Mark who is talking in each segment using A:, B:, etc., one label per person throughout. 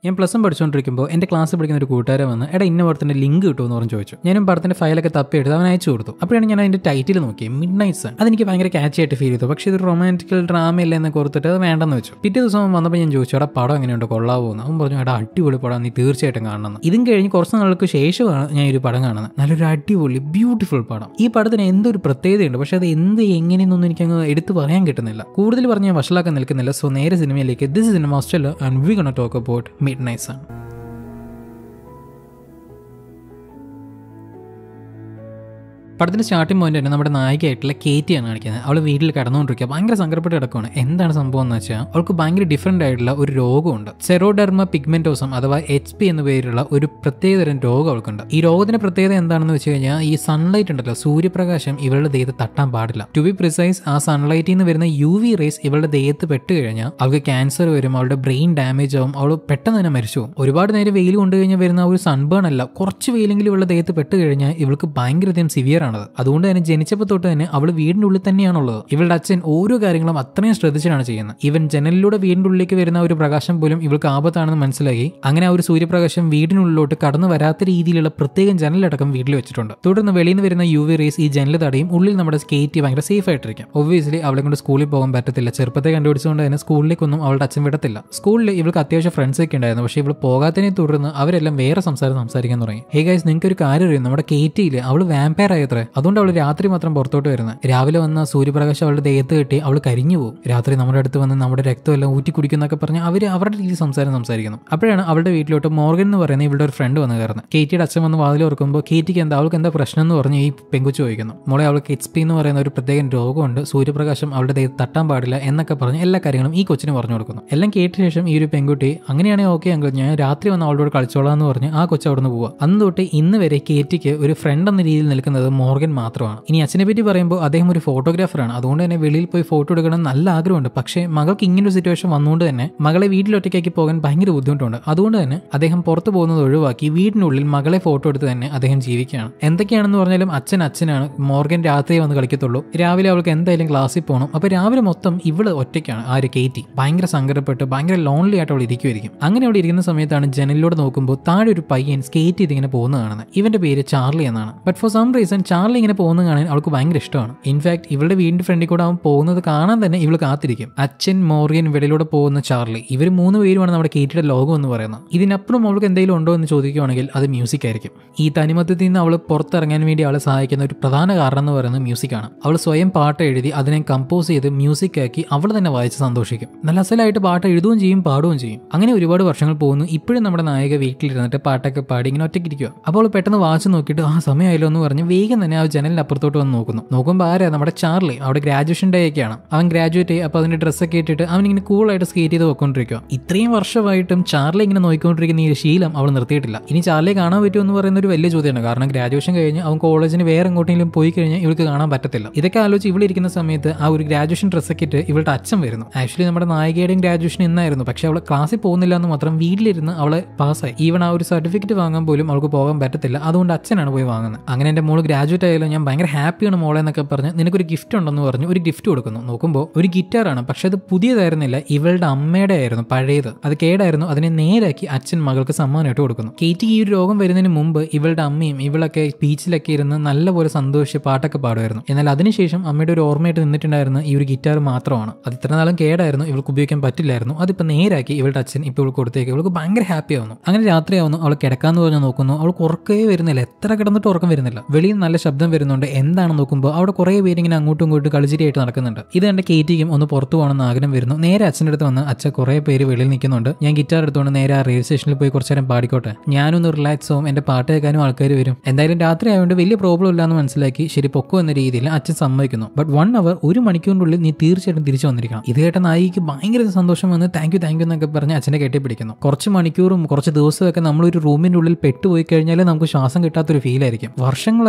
A: ഞാൻ plus one പഠിച്ചുകൊണ്ടിരിക്കുമ്പോൾ എൻ്റെ ക്ലാസ്സിൽ പഠിക്കുന്ന ഒരു കൂട്ടുകാരൻ വന്ന് എടാ ഇന്ന പടത്തിൻ്റെ ലിങ്ക് കിട്ടുമെന്ന് പറഞ്ഞ് ചോദിച്ചു ഞാനും പടത്തിൻ്റെ ഫയലൊക്കെ തപ്പി എടുത്ത് അവൻ അയച്ചു കൊടുത്തു അപ്പോഴാണ് ഞാൻ അതിൻ്റെ ടൈറ്റിൽ നോക്കി മിഡ് നൈറ്റ് സൺ അതെനിക്ക് ഭയങ്കര ക്യാച്ച് ആയിട്ട് ഫീൽ ചെയ്തു പക്ഷേ ഇത് റൊമാൻറ്റിക്കൽ ഡ്രാമ ഇല്ല എന്ന് ഓർത്തിട്ട് അത് വേണ്ടെന്ന് വെച്ചു പിറ്റേ ദിവസം അവൻ വന്നപ്പോൾ ഞാൻ ചോദിച്ചു എടാ പടം എങ്ങനെയുണ്ട് കൊള്ളാവോ എന്ന് അവൻ പറഞ്ഞു എടാ അടിപൊളി പടം നീ തീർച്ചയായിട്ടും കാണണം ഇതും കഴിഞ്ഞ് കുറച്ച് നാൾക്ക് ശേഷമാണ് ഞാൻ ഈ ഒരു പടം കാണുന്നത് നല്ലൊരു അടിപൊളി ബ്യൂട്ടിഫുൾ പടം ഈ പടത്തിന് എന്തൊരു പ്രത്യേകതയുണ്ട് പക്ഷേ അത് എന്ത് എങ്ങനെയെന്നൊന്നും എനിക്കങ്ങ് എടുത്തു പറയാൻ കിട്ടുന്നില്ല കൂടുതൽ പറഞ്ഞ് ഞാൻ വഷളാക്കാൻ നിൽക്കുന്നില്ല സോ നേരെ സിനിമയിലേക്ക് this cinema Australia and we gonna talk about midnight sun പടത്തിന്റെ സ്റ്റാർട്ടിംഗ് പോയിന്റ് തന്നെ നമ്മുടെ നായികയായിട്ടുള്ള കേറ്റിയാണ് കാണിക്കുന്നത് അവൾ വീട്ടിൽ കിടന്നുകൊണ്ടിരിക്കുക ഭയങ്കര സങ്കടപ്പെട്ട് കിടക്കുകയാണ് എന്താണ് സംഭവം എന്ന് വെച്ചാൽ അവൾക്ക് ഭയങ്കര ഡിഫറെന്റ് ആയിട്ടുള്ള ഒരു രോഗമുണ്ട് സെറോഡെർമ പിഗ്മെന്റോസം അഥവാ എച്ച് പി എന്ന പേരുള്ള ഒരു പ്രത്യേകതരം രോഗം അവൾക്കുണ്ട് ഈ രോഗത്തിന്റെ പ്രത്യേകത എന്താണെന്ന് വെച്ച് കഴിഞ്ഞാൽ ഈ സൺലൈറ്റ് ഉണ്ടല്ലോ സൂര്യപ്രകാശം ഇവളുടെ ദേഹത്ത് തട്ടാൻ പാടില്ല ടു ബി പ്രിസൈസ് ആ സൺലൈറ്റിൽ നിന്ന് വരുന്ന യു വി റേസ് ഇവളുടെ ദേഹത്ത് പെട്ട് കഴിഞ്ഞാൽ അവൾക്ക് ക്യാൻസർ വരും അവളുടെ ബ്രെയിൻ ഡാമേജ് ആവും അവൾ പെട്ടെന്ന് തന്നെ മരിച്ചു പോകും ഒരുപാട് നേരം വെയിൽ കൊണ്ടു കഴിഞ്ഞാൽ വരുന്ന ആ ഒരു സൺബേൺ അല്ല കുറച്ച് വെയിലെങ്കിലും ഇവളുടെ ദേഹത്ത് പെട്ട് കഴിഞ്ഞാൽ ഇവൾക്ക് ഭയങ്കരധികം സിവിയർ ആണത് അതുകൊണ്ട് തന്നെ ജനിച്ചപ്പോൾ തൊട്ട് തന്നെ അവൾ വീടിന്റെ ഉള്ളിൽ തന്നെയാണുള്ളത് ഇവളുടെ അച്ഛൻ ഓരോ കാര്യങ്ങളും അത്രയും ശ്രദ്ധിച്ചിട്ടാണ് ചെയ്യുന്നത് ഈവൻ ജനലിലൂടെ വീടിന്റെ ഉള്ളിലേക്ക് വരുന്ന ഒരു പ്രകാശം പോലും ഇവൾക്ക് ആപത്താണെന്ന് മനസ്സിലാക്കി അങ്ങനെ ആ ഒരു സൂര്യപ്രകാശം വീടിനുള്ളിലോട്ട് കടന്നു വരാത്ത രീതിയിലുള്ള പ്രത്യേകം ജനലടക്കം വീട്ടിൽ വെച്ചിട്ടുണ്ട് തുടർന്ന് വെളിയിൽ നിന്ന് വരുന്ന യു വി റേസ് ഈ ജനൽ തടയും ഉള്ളിൽ നമ്മുടെ സ്കേറ്റ് ഭയങ്കര സേഫ് ആയിട്ടിരിക്കും ഒബ്വിയസ്ലി അവളെ കൊണ്ട് സ്കൂളിൽ പോകാൻ പറ്റത്തില്ല ചെറുപ്പത്തെ കണ്ടുപിടിച്ചുകൊണ്ട് തന്നെ സ്കൂളിലേക്കൊന്നും അവളുടെ അച്ഛൻ വിടത്തില്ല സ്കൂളിൽ ഇവൾക്ക് അത്യാവശ്യം ഫ്രണ്ട്സ് ഒക്കെ ഉണ്ടായിരുന്നു പക്ഷേ ഇവൾ പോകാത്തതിനെ തുടർന്ന് അവരെല്ലാം വേറെ സംസാരം സംസാരിക്കാൻ തുടങ്ങി ഹേ ഗൈസ് നിങ്ങൾക്ക് ഒരു കാര്യം അറിയും നമ്മുടെ കേറ്റിയിൽ അവൾ വാമ്പയർ ആയത്രേ അതുകൊണ്ട് അവൾ രാത്രി മാത്രം പുറത്തോട്ട് വരുന്നത് രാവിലെ വന്ന സൂര്യപ്രകാശം അവളുടെ ദേഹത്ത് കെട്ടി അവൾ കരിഞ്ഞു പോകും രാത്രി നമ്മുടെ അടുത്ത് വന്ന് നമ്മുടെ രക്തം എല്ലാം ഊറ്റി കുടിക്കുന്നൊക്കെ പറഞ്ഞ് അവർ അവരുടെ രീതിയിൽ സംസാരം സംസാരിക്കുന്നു അപ്പോഴാണ് അവളുടെ വീട്ടിലോട്ട് മോർഗൻ എന്ന് പറയുന്ന ഇവളുടെ ഒരു ഫ്രണ്ട് വന്ന് കയറുന്നത് കേറ്റിയുടെ അച്ഛൻ വന്ന് വാതിൽ ഓർക്കുമ്പോൾ കേറ്റിക്ക് എന്താ അവൾക്ക് എന്താ പ്രശ്നം എന്ന് പറഞ്ഞ് ഈ പെങ്കുച്ചു ചോദിക്കുന്നു മോളെ അവൾക്ക് എച്ച് പി എന്ന് പറയുന്ന ഒരു പ്രത്യേക രോഗമുണ്ട് സൂര്യപ്രകാശം അവളുടെ ദേഹത്ത് തട്ടാൻ പാടില്ല എന്നൊക്കെ പറഞ്ഞ് എല്ലാ കാര്യങ്ങളും ഈ കൊച്ചിന് പറഞ്ഞു കൊടുക്കുന്നു എല്ലാം കേട്ട ശേഷം ഈ ഒരു പെൺകുട്ടി അങ്ങനെയാണെങ്കിൽ ഓക്കെ അങ്കിൾ ഞാൻ രാത്രി വന്ന് അവളോട് കളിച്ചോളാം എന്ന് പറഞ്ഞ് ആ കൊച്ചു അവിടെ നിന്ന് പോവുക അന്ന് തൊട്ട് ഇന്ന് വരെ കേറ്റിക്ക് ഒരു ഫ്രണ്ട് എന്ന രീതിയിൽ നിൽക്കുന്നത് മോർഗൻ മാത്രമാണ് ഇനി അച്ഛനെ പറ്റി പറയുമ്പോൾ അദ്ദേഹം ഒരു ഫോട്ടോഗ്രാഫറാണ് അതുകൊണ്ട് തന്നെ വെളിയിൽ പോയി ഫോട്ടോ എടുക്കണം എന്ന് നല്ല ആഗ്രഹമുണ്ട് പക്ഷേ മകൾക്ക് ഇങ്ങനെ ഒരു സിറ്റുവേഷൻ വന്നുകൊണ്ട് തന്നെ മകളെ വീട്ടിലൊറ്റയ്ക്കാക്കി പോകാൻ ഭയങ്കര ബുദ്ധിമുട്ടുണ്ട് അതുകൊണ്ട് തന്നെ അദ്ദേഹം പുറത്തു പോകുന്നത് ഒഴിവാക്കി വീടിനുള്ളിൽ മകളെ ഫോട്ടോ എടുത്ത് തന്നെ അദ്ദേഹം ജീവിക്കുകയാണ് എന്തൊക്കെയാണെന്ന് പറഞ്ഞാലും അച്ഛൻ അച്ഛനാണ് മോർഗൻ രാത്രി വന്ന് കളിക്കത്തുള്ളൂ രാവിലെ അവൾക്ക് എന്തായാലും ക്ലാസ്സിൽ പോകണം അപ്പൊ രാവിലെ മൊത്തം ഇവള് ഒറ്റയ്ക്കാണ് ആ ഒരു കേറ്റി ഭയങ്കര സങ്കടപ്പെട്ട് ഭയങ്കര ലോൺലി ആയിട്ട് അവൾ ഇരിക്കുമായിരിക്കും അങ്ങനെ അവിടെ ഇരിക്കുന്ന സമയത്താണ് ജനലിലൂടെ നോക്കുമ്പോൾ താഴെ ഒരു പയ്യൻ സ്കേറ്റ് ചെയ്ത് ഇങ്ങനെ പോകുന്ന കാണുന്നത് ഇവന്റെ പേര് ചാർലി എന്നാണ് but for some reason Charlie ഇങ്ങനെ പോകുന്ന കാണാൻ അവൾക്ക് ഭയങ്കര ഇഷ്ടമാണ് ഇൻഫാക്ട് ഇവളുടെ വീടിന്റെ ഫ്രണ്ടിൽ കൂടെ അവൻ പോകുന്നത് കാണാൻ തന്നെ ഇവൾ കാത്തിരിക്കും അച്ഛൻ മോർഗൻ വെളിയിലൂടെ പോകുന്ന ചാർലി ഇവർ മൂന്ന് പേരുമാണ് നമ്മുടെ കേറ്റിയുടെ ലോകം എന്ന് പറയുന്നത് ഇതിനപ്പുറം അവൾക്ക് എന്തെങ്കിലും ഉണ്ടോ എന്ന് ചോദിക്കുകയാണെങ്കിൽ അത് മ്യൂസിക് ആയിരിക്കും ഈ തനിമത്തത്തിൽ നിന്ന് അവൾ പുറത്തിറങ്ങാൻ വേണ്ടി അവളെ സഹായിക്കുന്ന ഒരു പ്രധാന കാരണം എന്ന് പറയുന്നത് മ്യൂസിക്കാണ് അവൾ സ്വയം പാട്ട് എഴുതി അതിനെ കമ്പോസ് ചെയ്ത് മ്യൂസിക് ആക്കി അവൾ തന്നെ വായിച്ച് സന്തോഷിക്കും നല്ല അസലായിട്ട് പാട്ട് എഴുതുകയും ചെയ്യും പാടുകയും ചെയ്യും അങ്ങനെ ഒരുപാട് വർഷങ്ങൾ പോകുന്നു ഇപ്പോഴും നമ്മുടെ നായിക വീട്ടിലിരുന്നിട്ട് പാട്ടൊക്കെ പാടി ഇങ്ങനെ ഒറ്റയ്ക്കിരിക്കുക അപ്പോൾ പെട്ടെന്ന് വാച്ച് നോക്കിയിട്ട് ആ സമയമായല്ലോ എന്ന് പറഞ്ഞ് വേഗം തന്നെ ആ ജനലിന് അപ്പുറത്തോട്ട് വന്ന് നോക്കുന്നു നോക്കുമ്പോൾ ആരാ നമ്മുടെ ചാർലി അവിടെ ഗ്രാജുവേഷൻ ഡേ ഒക്കെയാണ് അവൻ ഗ്രാജുവേറ്റ് ആയി അപ്പോൾ അതിന്റെ ഡ്രസ്സൊക്കെ ഇട്ടിട്ട് അവൻ ഇങ്ങനെ കൂളായിട്ട് സ്കേറ്റ് ചെയ്ത് പോയിക്കൊണ്ടിരിക്കുക ഇത്രയും വർഷമായിട്ടും ചാർലി ഇങ്ങനെ നോക്കിക്കൊണ്ടിരിക്കുന്ന ഈ ഒരു ശീലം അവൾ നിർത്തിയിട്ടില്ല ഇനി ചാർലിയെ കാണാൻ പറ്റുമോ എന്ന് പറയുന്ന ഒരു വലിയ ചോദ്യമാണ് കാരണം ഗ്രാജുവേഷൻ കഴിഞ്ഞ് അവൻ കോളേജിന് വേറെ എങ്ങോട്ടെങ്കിലും പോയി കഴിഞ്ഞാൽ ഇവൾക്ക് കാണാൻ പറ്റത്തില്ല ഇതൊക്കെ ആലോചിച്ച് ഇവിടെ ഇരിക്കുന്ന സമയത്ത് ആ ഒരു ഗ്രാജുവേഷൻ ഡ്രസ്സൊക്കെ ഇട്ട് ഇവളുടെ അച്ഛൻ വരുന്നു ആക്ച്വലി നമ്മുടെ നായികയുടെയും ഗ്രാജുവേഷൻ ഇന്നായിരുന്നു പക്ഷെ അവൾ ക്ലാസ്സിൽ പോകുന്നില്ല എന്ന് മാത്രം വീട്ടിലിരുന്ന് അവളെ പാസ്സായി ഈവൺ ആ ഒരു സർട്ടിഫിക്കറ്റ് വാങ്ങാൻ പോലും അവൾക്ക് പോകാൻ പറ്റത്തില്ല അതുകൊണ്ട് അച്ഛനാണ് പോയി വാങ്ങുന്നത് അങ്ങനെ എൻ്റെ മോള് ഗ്രാജുവേറ്റ് ആയാലും ഞാൻ ഭയങ്കര ഹാപ്പിയാണ് മോളെ എന്നൊക്കെ പറഞ്ഞ് നിനക്കൊരു ഗിഫ്റ്റ് ഉണ്ടെന്ന് പറഞ്ഞ് ഒരു ഗിഫ്റ്റ് കൊടുക്കുന്നു നോക്കുമ്പോൾ ഒരു ഗിറ്റാറാണ് പക്ഷെ അത് പുതിയതായിരുന്നില്ല ഇവളുടെ അമ്മയുടെ ആയിരുന്നു പഴയത് അത് കേടായിരുന്നു അതിനെ നേരാക്കി അച്ഛൻ മകൾക്ക് സമ്മാനമായിട്ട് കൊടുക്കുന്നു കേറ്റിക്ക് ഈ ഒരു രോഗം വരുന്നതിന് മുമ്പ് ഇവളുടെ അമ്മയും ഇവളൊക്കെ ബീച്ചിലൊക്കെ ഇരുന്ന് നല്ലപോലെ സന്തോഷിച്ച് പാട്ടൊക്കെ പാടുമായിരുന്നു എന്നാൽ അതിനുശേഷം അമ്മയുടെ ഒരു ഓർമ്മയായിട്ട് നിന്നിട്ടുണ്ടായിരുന്ന ഈ ഒരു ഗിറ്റാർ മാത്രമാണ് അത് ഇത്ര നാളും കേടായിരുന്നു ഇവൾക്ക് ഉപയോഗിക്കാൻ പറ്റില്ലായിരുന്നു അതിപ്പോൾ നേരാക്കി ഇവളുടെ അച്ഛൻ ഇപ്പോൾ ഇവൾക്ക് കൊടുത്തേക്ക് ഇവൾക്ക് ഭയങ്കര ഹാപ്പി ആവുന്നു അങ്ങനെ രാത്രിയാവുന്നു അവൾ കിടക്കാന്ന് പറഞ്ഞ് നോക്കുന്നു അവൾ ഉറക്കേ വരുന്നില്ല എത്ര കിടന്നിട്ട് ഉറക്കം വരുന്നില്ല വെളിയിൽ നല്ല ശബ്ദം വരുന്നുണ്ട് എന്താണെന്ന് നോക്കുമ്പോൾ അവിടെ കുറേ പേര് ഇങ്ങനെ അങ്ങോട്ടും ഇങ്ങോട്ടും കളിച്ചിരിയായിട്ട് നടക്കുന്നുണ്ട് ഇത് കണ്ട് കേറ്റിക്കും ഒന്ന് പുറത്തു പോകണമെന്ന് ആഗ്രഹം വരുന്നു നേരെ അച്ഛൻ്റെ അടുത്ത് വന്ന് അച്ഛൻ കുറേ പേര് വെളിയിൽ നിൽക്കുന്നുണ്ട് ഞാൻ ഗിറ്റാർ എടുത്തുകൊണ്ട് നേരെ ആ റെയിൽവേ സ്റ്റേഷനിൽ പോയി കുറച്ച് നേരം പാടിക്കോട്ടെ ഞാനൊന്ന് റിലാക്സ് ആവും എന്റെ പാട്ട് കേൾക്കാനും ആൾക്കാർ വരും എന്തായാലും രാത്രി ആയതുകൊണ്ട് വലിയ പ്രോബ്ലം ഇല്ലാന്ന് മനസ്സിലാക്കി ശരി പൊക്കോ എന്ന രീതിയിൽ അച്ഛൻ സമ്മതിക്കുന്നു ബട്ട് വൺ അവർ ഒരു മണിക്കൂറിനുള്ളിൽ നീ തീർച്ചയായിട്ടും തിരിച്ചു വന്നിരിക്കണം ഇത് കേട്ട നായിക്ക് ഭയങ്കര സന്തോഷം വന്ന് താങ്ക് യു താങ്ക് യു എന്നൊക്കെ പറഞ്ഞ് അച്ഛനെ കെട്ടിപ്പിടിക്കുന്നു കുറച്ച് മണിക്കൂറും കുറച്ച് ദിവസമൊക്കെ നമ്മളൊരു റൂമിൻ്റെ ഉള്ളിൽ പെട്ടുപോയി കഴിഞ്ഞാൽ നമുക്ക് ശ്വാസം കിട്ടാത്തൊരു ഫീൽ ആയിരിക്കും വർഷങ്ങളായിട്ട് പുറത്ത്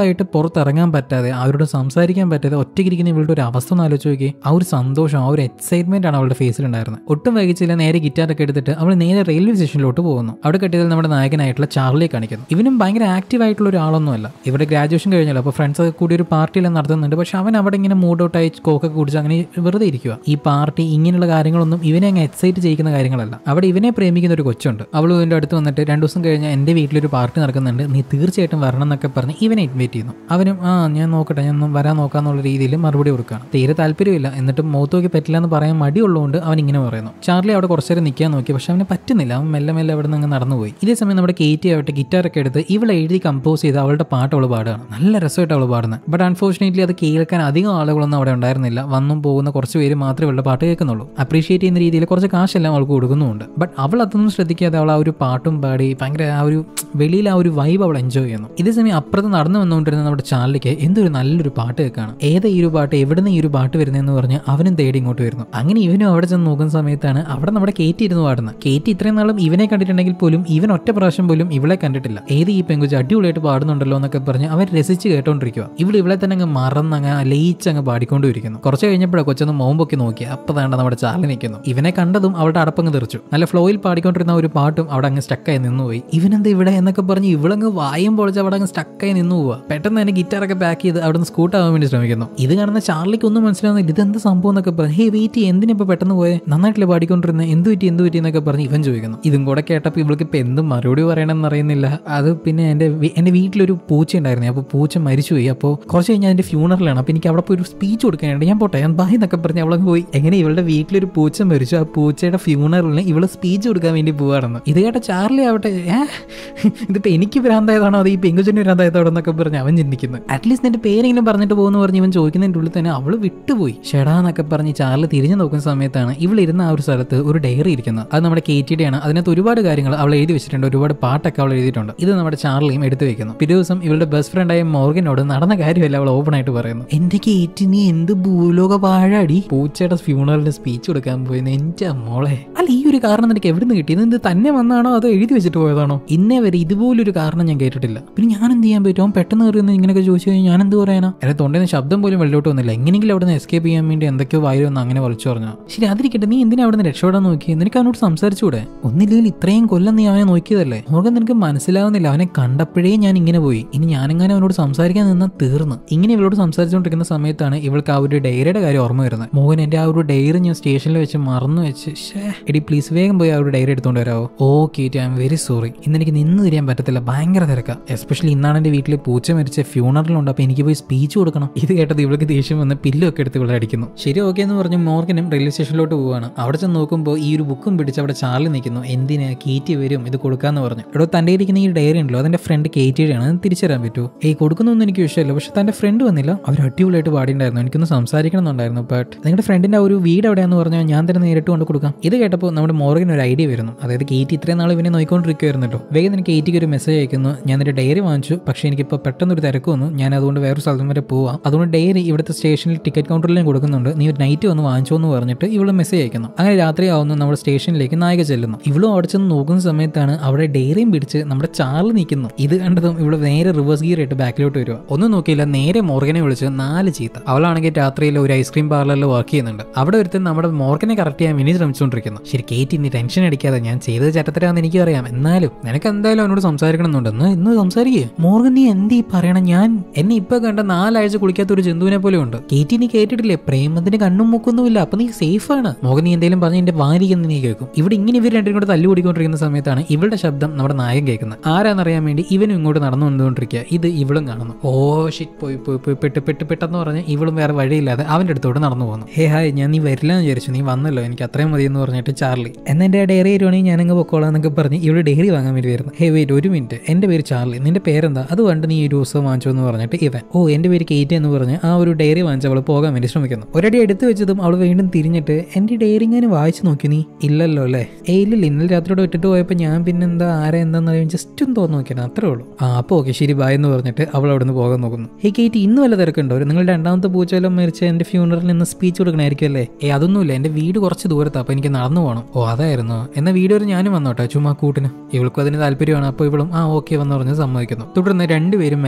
A: പുറത്തിറങ്ങാൻ പറ്റാതെ അവരോട് സംസാരിക്കാൻ പറ്റാതെ ഒറ്റയ്ക്കിരിക്കുന്ന ഇവളുടെ ഒരു അവസ്ഥ ഒന്ന് ആലോചിച്ച് നോക്കി ആ ഒരു സന്തോഷം ആ ഒരു എക്സൈറ്റ്മെന്റ് ആണ് അവളുടെ ഫേസിൽ ഉണ്ടായിരുന്നത് ഒട്ടും വൈകിച്ചില്ല നേരെ ഗിറ്റാറൊക്കെ എടുത്തിട്ട് അവൾ നേരെ റെയിൽവേ സ്റ്റേഷനിലോട്ട് പോകുന്നു അവിടെ കെട്ടിയതിൽ നമ്മുടെ നായകനായിട്ടുള്ള ചാർലിയെ കാണിക്കുന്നു ഇവനും ഭയങ്കര ആക്റ്റീവ് ആയിട്ടുള്ള ഒരാളൊന്നുമല്ല ഇവിടെ ഗ്രാജുവേഷൻ കഴിഞ്ഞല്ലോ അപ്പോൾ ഫ്രണ്ട്സ് ഒക്കെ കൂടി ഒരു പാർട്ടിയെല്ലാം നടത്തുന്നുണ്ട് പക്ഷെ അവൻ അവിടെ ഇങ്ങനെ മൂഡ് ഔട്ട് ആയി കോക്കൊക്കെ കുടിച്ച് അങ്ങനെ വെറുതെ ഇരിക്കുക ഈ പാർട്ടി ഇങ്ങനെയുള്ള കാര്യങ്ങളൊന്നും ഇവനെ അങ്ങ് എക്സൈറ്റ് ചെയ്യിക്കുന്ന കാര്യങ്ങളല്ല അവിടെ ഇവനെ പ്രേമിക്കുന്ന ഒരു കൊച്ചുണ്ട് അവൾ ഇവൻ്റെ അടുത്ത് വന്നിട്ട് രണ്ടു ദിവസം കഴിഞ്ഞ് എൻ്റെ വീട്ടിലൊരു പാർട്ടി നടക്കുന്നുണ്ട് നീ തീർച്ചയായിട്ടും വരണം എന്നൊക്കെ പറഞ്ഞ് ഇവനെ ഇൻവൈറ്റ് ചെയ്യുന്നു അവനും ആ ഞാൻ നോക്കട്ടെ ഞാൻ ഒന്ന് വരാൻ നോക്കാന്നുള്ള രീതിയിൽ മറുപടി കൊടുക്കുകയാണ് തീരെ താല്പര്യമില്ല എന്നിട്ട് മുഖത്ത് നോക്കി പറ്റില്ല എന്ന് പറയാൻ മടിയുള്ളതുകൊണ്ട് അവൻ ഇങ്ങനെ പറയുന്നു ചാർലി അവിടെ കുറച്ച് നേരം നിൽക്കാൻ നോക്കി പക്ഷെ അവന് പറ്റുന്നില്ല അവൻ മെല്ലെ മെല്ലെ അവിടെ നിന്ന് നടന്നുപോയി ഇതേ സമയം നമ്മുടെ കേറ്റി ആവട്ടെ ഗിറ്റാറൊക്കെ എടുത്ത് ഇവളെ എഴുതി കമ്പോസ് ചെയ്ത് അവളുടെ പാട്ട് അവൾ പാടുകയാണ് നല്ല രസമായിട്ട് അവൾ പാടുന്നത് ബട്ട് അൺഫോർച്ചുനേറ്റ്ലി അത് കേൾക്കാൻ അധികം ആളുകളൊന്നും അവിടെ ഉണ്ടായിരുന്നില്ല വന്നും പോകുന്ന കുറച്ച് പേര് മാത്രമേ അവളുടെ പാട്ട് കേൾക്കുന്നുള്ളൂ അപ്രീഷിയേറ്റ് ചെയ്യുന്ന രീതിയിൽ കുറച്ച് കാശെല്ലാം അവൾക്ക് കൊടുക്കുന്നുമുണ്ട് ബട്ട് അവൾ അതൊന്നും ശ്രദ്ധിക്കാതെ അവൾ ആ ഒരു പാട്ടും പാടി ഭയങ്കര ആ ഒരു വെളിയിൽ ആ ഒരു വൈബ് അവൾ എൻജോയ് ചെയ്യുന്നു ഇതേ സമയം അപ്പുറത്ത് നടന്നു വന്നുകൊണ്ടിരുന്ന നമ്മുടെ ചാർലിക്ക് എന്തൊരു നല്ലൊരു പാട്ട് കേൾക്കാണ് ഏതാ ഈ ഒരു പാട്ട് എവിടുന്ന് ഈ ഒരു പാട്ട് വരുന്നതെന്ന് പറഞ്ഞ് അവനും തേടി ഇങ്ങോട്ട് വരുന്നു അങ്ങനെ ഇവനും അവിടെ ചെന്ന് നോക്കുന്ന സമയത്താണ് അവിടെ നമ്മുടെ കേറ്റി ഇരുന്ന് പാടുന്നത് കേറ്റി ഇത്രയും നാളും ഇവനെ കണ്ടിട്ടുണ്ടെങ്കിൽ പോലും ഇവൻ ഒറ്റ പ്രാവശ്യം പോലും ഇവളെ കണ്ടിട്ടില്ല ഏത് ഈ പെങ്കുച്ച് അടിപൊളിയായിട്ട് പാടുന്നുണ്ടല്ലോ എന്നൊക്കെ പറഞ്ഞ് അവൻ രസിച്ച് കേട്ടോണ്ടിരിക്കുക ഇവിടെ ഇവളെ തന്നെ അങ്ങ് മറന്നങ്ങ് ലയിച്ച് അങ്ങ് പാടിക്കൊണ്ടിരിക്കുന്നു കുറച്ച് കഴിഞ്ഞപ്പോഴാണ് കൊച്ചൊന്ന് മോമ്പൊക്കെ നോക്കി അപ്പൊ താണ്ട നമ്മുടെ ചാർലി നിൽക്കുന്നു ഇവനെ കണ്ടതും അവളുടെ അടപ്പങ്ങ് തെറിച്ചു നല്ല ഫ്ലോയിൽ പാടിക്കൊണ്ടിരുന്ന ഒരു പാട്ടും അവിടെ അങ്ങ് സ്റ്റക്കായി നിന്നുപോയി ഇവനെന്താ ഇവിടെ എന്നൊക്കെ പറഞ്ഞ് ഇവളങ്ങ് വായും പൊളിച്ച് അവിടെ അങ്ങ് സ്റ്റക്കായി നിന്നു പോവുക പെട്ടെന്ന് തന്നെ ഗിറ്റാറൊക്കെ പാക്ക് ചെയ്ത് അവിടെ നിന്ന് സ്കൂട്ടാവാൻ വേണ്ടി ശ്രമിക്കുന്നു ഇത് കാണുന്ന ചാർലിക്ക് ഒന്നും മനസ്സിലാവുന്നില്ല ഇതെന്ത് സംഭവം എന്നൊക്കെ പറഞ്ഞ് ഹേ വെയിറ്റ് എന്തിനാ ഇപ്പൊ പെട്ടെന്ന് പോയെ നന്നായിട്ടില്ല പാടിക്കൊണ്ടിരുന്നത് എന്ത് പറ്റി എന്ത് പറ്റി എന്നൊക്കെ പറഞ്ഞ് ഇവൻ ചോദിക്കുന്നു ഇതും കൂടെ കേട്ടപ്പോൾ ഇവൾക്ക് ഇപ്പൊ എന്തും മറുപടി പറയണമെന്ന് അറിയുന്നില്ല അത് പിന്നെ എൻ്റെ വി- എൻ്റെ വീട്ടിലൊരു പൂച്ച ഉണ്ടായിരുന്നു അപ്പോൾ പൂച്ച മരിച്ചുപോയി അപ്പോൾ കുറച്ച് കഴിഞ്ഞാൽ അതിൻ്റെ ഫ്യൂണറലാണ് അപ്പോൾ എനിക്ക് അവിടെ പോയി ഒരു സ്പീച്ച് കൊടുക്കാനുണ്ട് ഞാൻ പോട്ടെ ഞാൻ ബായ് എന്നൊക്കെ പറഞ്ഞ് അവളങ്ങ് പോയി എങ്ങനെ ഇവളുടെ വീട്ടിലൊരു പൂച്ച മരിച്ചു ആ പൂച്ചയുടെ ഫ്യൂണറലിന് ഇവള് സ്പീച്ച് കൊടുക്കാൻ വേണ്ടി പോവാണെന്ന് ഇത് കേട്ട ചാർലി ആവട്ടെ ഏ ഇതിപ്പോ എനിക്ക് ഭ്രാന്തായതാണോ അത് ഈ പെങ്കുചന് ഭ്രാന്തായതാണോ എന്നൊക്കെ പറഞ്ഞ് അവൻ ചിന്തിക്കുന്നത് അറ്റ്ലീസ്റ്റ് നിന്റെ പേരെങ്കിലും പറഞ്ഞിട്ട് പോകുന്നു പറഞ്ഞ് ഇവൻ ചോദിക്കുന്നതിൻ്റെ ഉള്ളിൽ തന്നെ അവള് വിട്ടുപോയി ഷെടാ എന്നൊക്കെ പറഞ്ഞ് ചാർലി തിരിഞ്ഞു നോക്കുന്ന സമയത്താണ് ഇവൾ ഇരുന്ന ആ ഒരു സ്ഥലത്ത് ഒരു ഡയറി ഇരിക്കുന്നത് അത് നമ്മുടെ കേറ്റിയുടെ ആണ് അതിനകത്ത് ഒരുപാട് കാര്യങ്ങൾ അവൾ എഴുതി വെച്ചിട്ടുണ്ട് ഒരുപാട് പാട്ടൊക്കെ അവൾ എഴുതിയിട്ടുണ്ട് ഇത് നമ്മുടെ ചാർലിയും എടുത്തു വെക്കുന്നു പിറ്റേ ദിവസം ഇവളുടെ ബെസ്റ്റ് ഫ്രണ്ടായ മോർഗനോട് നടന്ന കാര്യമല്ല അവൾ ഓപ്പൺ ആയിട്ട് പറയുന്നു എന്റെ കേറ്റി നീ എന്ത് ഭൂലോക വാഴാടി പൂച്ചയുടെ ഫ്യൂണറലിന് സ്പീച്ച് കൊടുക്കാൻ പോയി എന്റെ മോളെ അല്ല ഈ ഒരു കാരണം നിനക്ക് എവിടെ നിന്ന് കിട്ടിയത് ഇത് തന്നെ വന്നാണോ അതോ എഴുതി വെച്ചിട്ട് പോയതാണോ ഇന്നേ വരെ ഇതുപോലൊരു കാരണം ഞാൻ കേട്ടിട്ടില്ല പിന്നെ ഞാൻ എന്ത് ചെയ്യാൻ പറ്റും അവൻ പെട്ടെന്ന് കയറി ഇങ്ങനെയൊക്കെ ചോദിച്ചു കഴിഞ്ഞാൽ ഞാൻ എന്ത് പറയാനാ എന്റെ തൊണ്ടയിൽ ശബ്ദം പോലും വെള്ളോട്ട് വന്നില്ല എങ്ങനെയെങ്കിലും അവിടെ നിന്ന് എസ്കേപ്പ് ചെയ്യാൻ വേണ്ടി എന്തൊക്കെയോ വായു വന്ന് അങ്ങനെ വലിച്ചു പറഞ്ഞു ശരി അതിരിക്കട്ടെ നീ എന്തിനാ അവിടെ നിന്ന് രക്ഷപ്പെടാൻ നോക്കി നിനക്ക് അവനോട് സംസാരിച്ചുകൂടെ ഒന്നില്ലെങ്കിൽ ഇത്രയും കൊല്ലം നീ അവനെ നോക്കിയതല്ലേ മോർഗൻ നിനക്ക് മനസ്സിലാവുന്നില്ല അവനെ കണ്ടപ്പോഴേ ഞാൻ ഇങ്ങനെ പോയി ഇനി ഞാനെങ്ങനെ അവനോട് സംസാരിക്കാൻ നിന്നാൽ തീർന്ന് ഇങ്ങനെ ഇവളോട് സംസാരിച്ചുകൊണ്ടിരിക്കുന്ന സമയത്താണ് ഇവൾക്ക് ആ ഒരു ഡയറിയുടെ കാര്യം ഓർമ്മ വരുന്നത് മോഹൻ എന്റെ ആ ഒരു ഡയറി ഞാൻ സ്റ്റേഷനിൽ വെച്ച് മറന്നു വെച്ച് ഷേ എടി പ്ലീസ് വേഗം പോയി ആ ഒരു ഡയറി എടുത്തോണ്ട് വരാമോ okay I'm very sorry ഇന്ന് എനിക്ക് നിന്ന് തിരിയാൻ പറ്റത്തില്ല ഭയങ്കര തിരക്കാ എസ്പെഷ്യലി ഇന്നാണ് എന്റെ വീട്ടിൽ പൂച്ച മരിച്ച ഫ്യൂണറലുണ്ട് അപ്പൊ എനിക്ക് പോയി സ്പീച്ച് കൊടുക്കണം ഇത് കേട്ടത് ഇവൾക്ക് ദേഷ്യം വന്ന് പില്ലൊക്കെ എടുത്ത് ഇവിടെ അടിക്കുന്നു ശരി ഓക്കെ എന്ന് പറഞ്ഞ് മോർഗനും റെയിൽവേ സ്റ്റേഷനിലോട്ട് പോവാണ് അവിടെ ചെന്ന് നോക്കുമ്പോൾ ഈ ഒരു ബുക്കും പിടിച്ച് അവിടെ ചാർലി നിൽക്കുന്നു എന്തിനാ കീറ്റി വരും ഇത് കൊടുക്കാന്ന് പറഞ്ഞു എടോ തന്റെ ഇരിക്കുന്ന ഈ ഡയറി ഉണ്ടല്ലോ അതെന്റെ ഫ്രണ്ട് കേറ്റിയുടെയാണ് അത് തിരിച്ചറിയാൻ പറ്റുമോ ഏയ് കൊടുക്കുന്നൊന്നും എനിക്ക് വിഷയമല്ല പക്ഷെ തന്റെ ഫ്രണ്ട് വന്നില്ല അവർ അടിപൊളിയായിട്ട് പാടിയിട്ടുണ്ടായിരുന്നു എനിക്കൊന്ന് സംസാരിക്കണമെന്നുണ്ടായിരുന്നു ബട്ട് നിങ്ങളുടെ ഫ്രണ്ടിന്റെ ആ ഒരു വീട് എവിടെയാന്ന് പറഞ്ഞാൽ ഞാൻ തന്നെ നേരിട്ട് കൊണ്ട് കൊടുക്കാം ഇത് കേട്ടപ്പോൾ നമ്മുടെ മോർഗന് ഒരു ഐഡിയ വരുന്നു അതായത് കേറ്റി ഇത്രയും നാൾ ഇവനെ നോക്കിക്കൊണ്ടിരിക്കുവായിരുന്നല്ലോ വേഗം എനിക്ക് കേറ്റിക്ക് ഒരു മെസ്സേജ് അയക്കുന്നു ഞാൻ നിന്റെ ഡയറി വാങ്ങിച്ചു പക്ഷേ എനിക്കിപ്പോൾ പെട്ടെന്ന് ഒരു തിരക്ക് വന്നു ഞാൻ അതുകൊണ്ട് വേറൊരു സ്ഥലം വരെ പോവാം അതുകൊണ്ട് ഡയറി ഇവിടുത്തെ സ്റ്റേഷനിൽ ടിക്കറ്റ് കൗണ്ടറിലും കൊടുക്കുന്നുണ്ട് നീ ഒരു നൈറ്റ് വന്ന് വാങ്ങിച്ചോ എന്ന് പറഞ്ഞിട്ട് ഇവള് മെസ്സേജ് അയക്കുന്നു അങ്ങനെ രാത്രി ആവുന്നു നമ്മുടെ സ്റ്റേഷനിലേക്ക് നായിക ചെല്ലുന്നു ഇവളും അവിടെ ചെന്ന് നോക്കുന്ന സമയത്താണ് അവിടെ ഡയറിയും പിടിച്ച് നമ്മുടെ ചാർല് നിൽക്കുന്നു ഇത് കണ്ടതും ഇവള് നേരെ റിവേഴ്സ് ഗിയർ ഇട്ട് ബാക്കിലോട്ട് വരിക ഒന്നും നോക്കിയില്ല നേരെ മോർഗനെ വിളിച്ച് നാല് ചീത്ത അവളാണെങ്കിൽ രാത്രിയിൽ ഒരു ഐസ്ക്രീം പാർലറിൽ വർക്ക് ചെയ്യുന്നുണ്ട് അവിടെ ഒരുത്തൻ നമ്മുടെ മോർഗനെ കറക്റ്റ് ചെയ്യാൻ വേണ്ടി ശ്രമിച്ചുകൊണ്ടിരിക്കുന്നു ശരി കേറ്റി നീ ടെൻഷൻ അടിക്കാതെ ഞാൻ ചെയ്തത് ചട്ടത്തരാന്ന് എനിക്കറിയാം എന്നാലും നിനക്ക് എന്തായാലും അവനോട് സംസാരിക്കണമെന്നുണ്ടെന്ന് ഇന്ന് സംസാരിക്കേ മോർഗൻ നീ എന്ത് ഈ പറയണം ഞാൻ എന്നെ ഇപ്പൊ കണ്ട നാലാഴ്ച കുളിക്കാത്ത ഒരു ജന്തുവിനെ പോലെ ഉണ്ട് കേറ്റി നീ കേട്ടിട്ടില്ലേ പ്രേമത്തിന് കണ്ണും മൂക്കൊന്നുമില്ല അപ്പൊ നീ സേഫ് ആണ് മോഹൻ നീ എന്തെങ്കിലും പറഞ്ഞ് എന്റെ വാരിക്കുന്ന നീ കേൾക്കും ഇവിടെ ഇങ്ങനെ ഇവർ രണ്ടും കൂടെ തല്ലുകൂടിക്കൊണ്ടിരിക്കുന്ന സമയത്താണ് ഇവളുടെ ശബ്ദം നമ്മുടെ നായകൻ കേൾക്കുന്നത് ആരാന്നറിയാൻ വേണ്ടി ഇവനും ഇങ്ങോട്ട് നടന്നു വന്നുകൊണ്ടിരിക്കുക ഇത് ഇവളും കാണുന്നു ഓ ഷിറ്റ് പോയി പോയി പോയി പെട്ട് പെട്ട് പെട്ടെന്ന് പറഞ്ഞ് ഇവളും വേറെ വഴിയില്ലാതെ അവന്റെ അടുത്തോട്ട് നടന്നു പോകുന്നു ഹേ ഹായ് ഞാൻ നീ വരില്ല എന്ന് വിചാരിച്ചു നീ വന്നല്ലോ എനിക്ക് അത്രയും മതി എന്ന് പറഞ്ഞിട്ട് ചാർലി എന്നാ എന്റെ ഡയറി വരുവാണെങ്കിൽ ഞാനങ്ങ് പൊക്കോളാം എന്നൊക്കെ പറഞ്ഞ് ഇവള് ഡയറി വാങ്ങാൻ വേണ്ടി വരുന്നു ഹേ വെയിറ്റ് ഒരു മിനിറ്റ് എന്റെ പേര് ചാർലി നിന്റെ പേരെന്താ അത് കണ്ട് നീ ഈ ഒരു ദിവസം വാങ്ങിച്ചു എന്ന് പറഞ്ഞിട്ട് ഇവൻ ഓ എന്റെ പേര് കേറ്റ് എന്ന് പറഞ്ഞ് ആ ഒരു ഡയറി വാങ്ങിച്ച് അവൾ പോകാൻ വേണ്ടി ശ്രമിക്കുന്നു ഒരടി എടുത്തു വെച്ചതും അവൾ വീണ്ടും തിരിഞ്ഞിട്ട് എന്റെ ഡയറി ഞാൻ വായിച്ചു നോക്കി നീ ഇല്ലല്ലോ അല്ലേ ഏ ഇല്ലില്ല ഇന്നലെ രാത്രിയോടെ ഇട്ടിട്ട് പോയപ്പോൾ ഞാൻ പിന്നെന്താ ആരാ എന്താന്ന് അറിയാൻ ജസ്റ്റ് ഒന്ന് തോന്നു നോക്കിയാണ് അത്രേ ഉള്ളൂ ആ അപ്പോൾ ഓക്കെ ശരി ബായ് എന്ന് പറഞ്ഞിട്ട് അവൾ അവിടെ നിന്ന് പോകാൻ നോക്കുന്നു ഹേ കേറ്റ് ഇന്ന് വല്ല തിരക്കുണ്ടോ നിങ്ങൾ രണ്ടാമത്തെ പൂച്ചവെല്ലാം മരിച്ച എന്റെ ഫ്യൂണറിൽ നിന്ന് സ്പീച്ച് കൊടുക്കണായിരിക്കും അല്ലേ ഏ അതൊന്നുമില്ല എന്റെ വീട് കുറച്ച് ദൂരത്താണ് അപ്പോൾ എനിക്ക് നടന്നു പോകണം ഓ അതായിരുന്നു എന്നാൽ വീട് വരെ ഞാനും വന്നോട്ടെ ചുമ്മാ കൂട്ടിന് ഇവൾക്കും അതിന് താല്പര്യമാണ് അപ്പോൾ ഇവളും ആ ഓക്കെ വന്ന് പറഞ്ഞ് സമ്മതിക്കുന്നു തുടർന്ന് രണ്ടുപേരും മെല്ലെ മെല്ലെ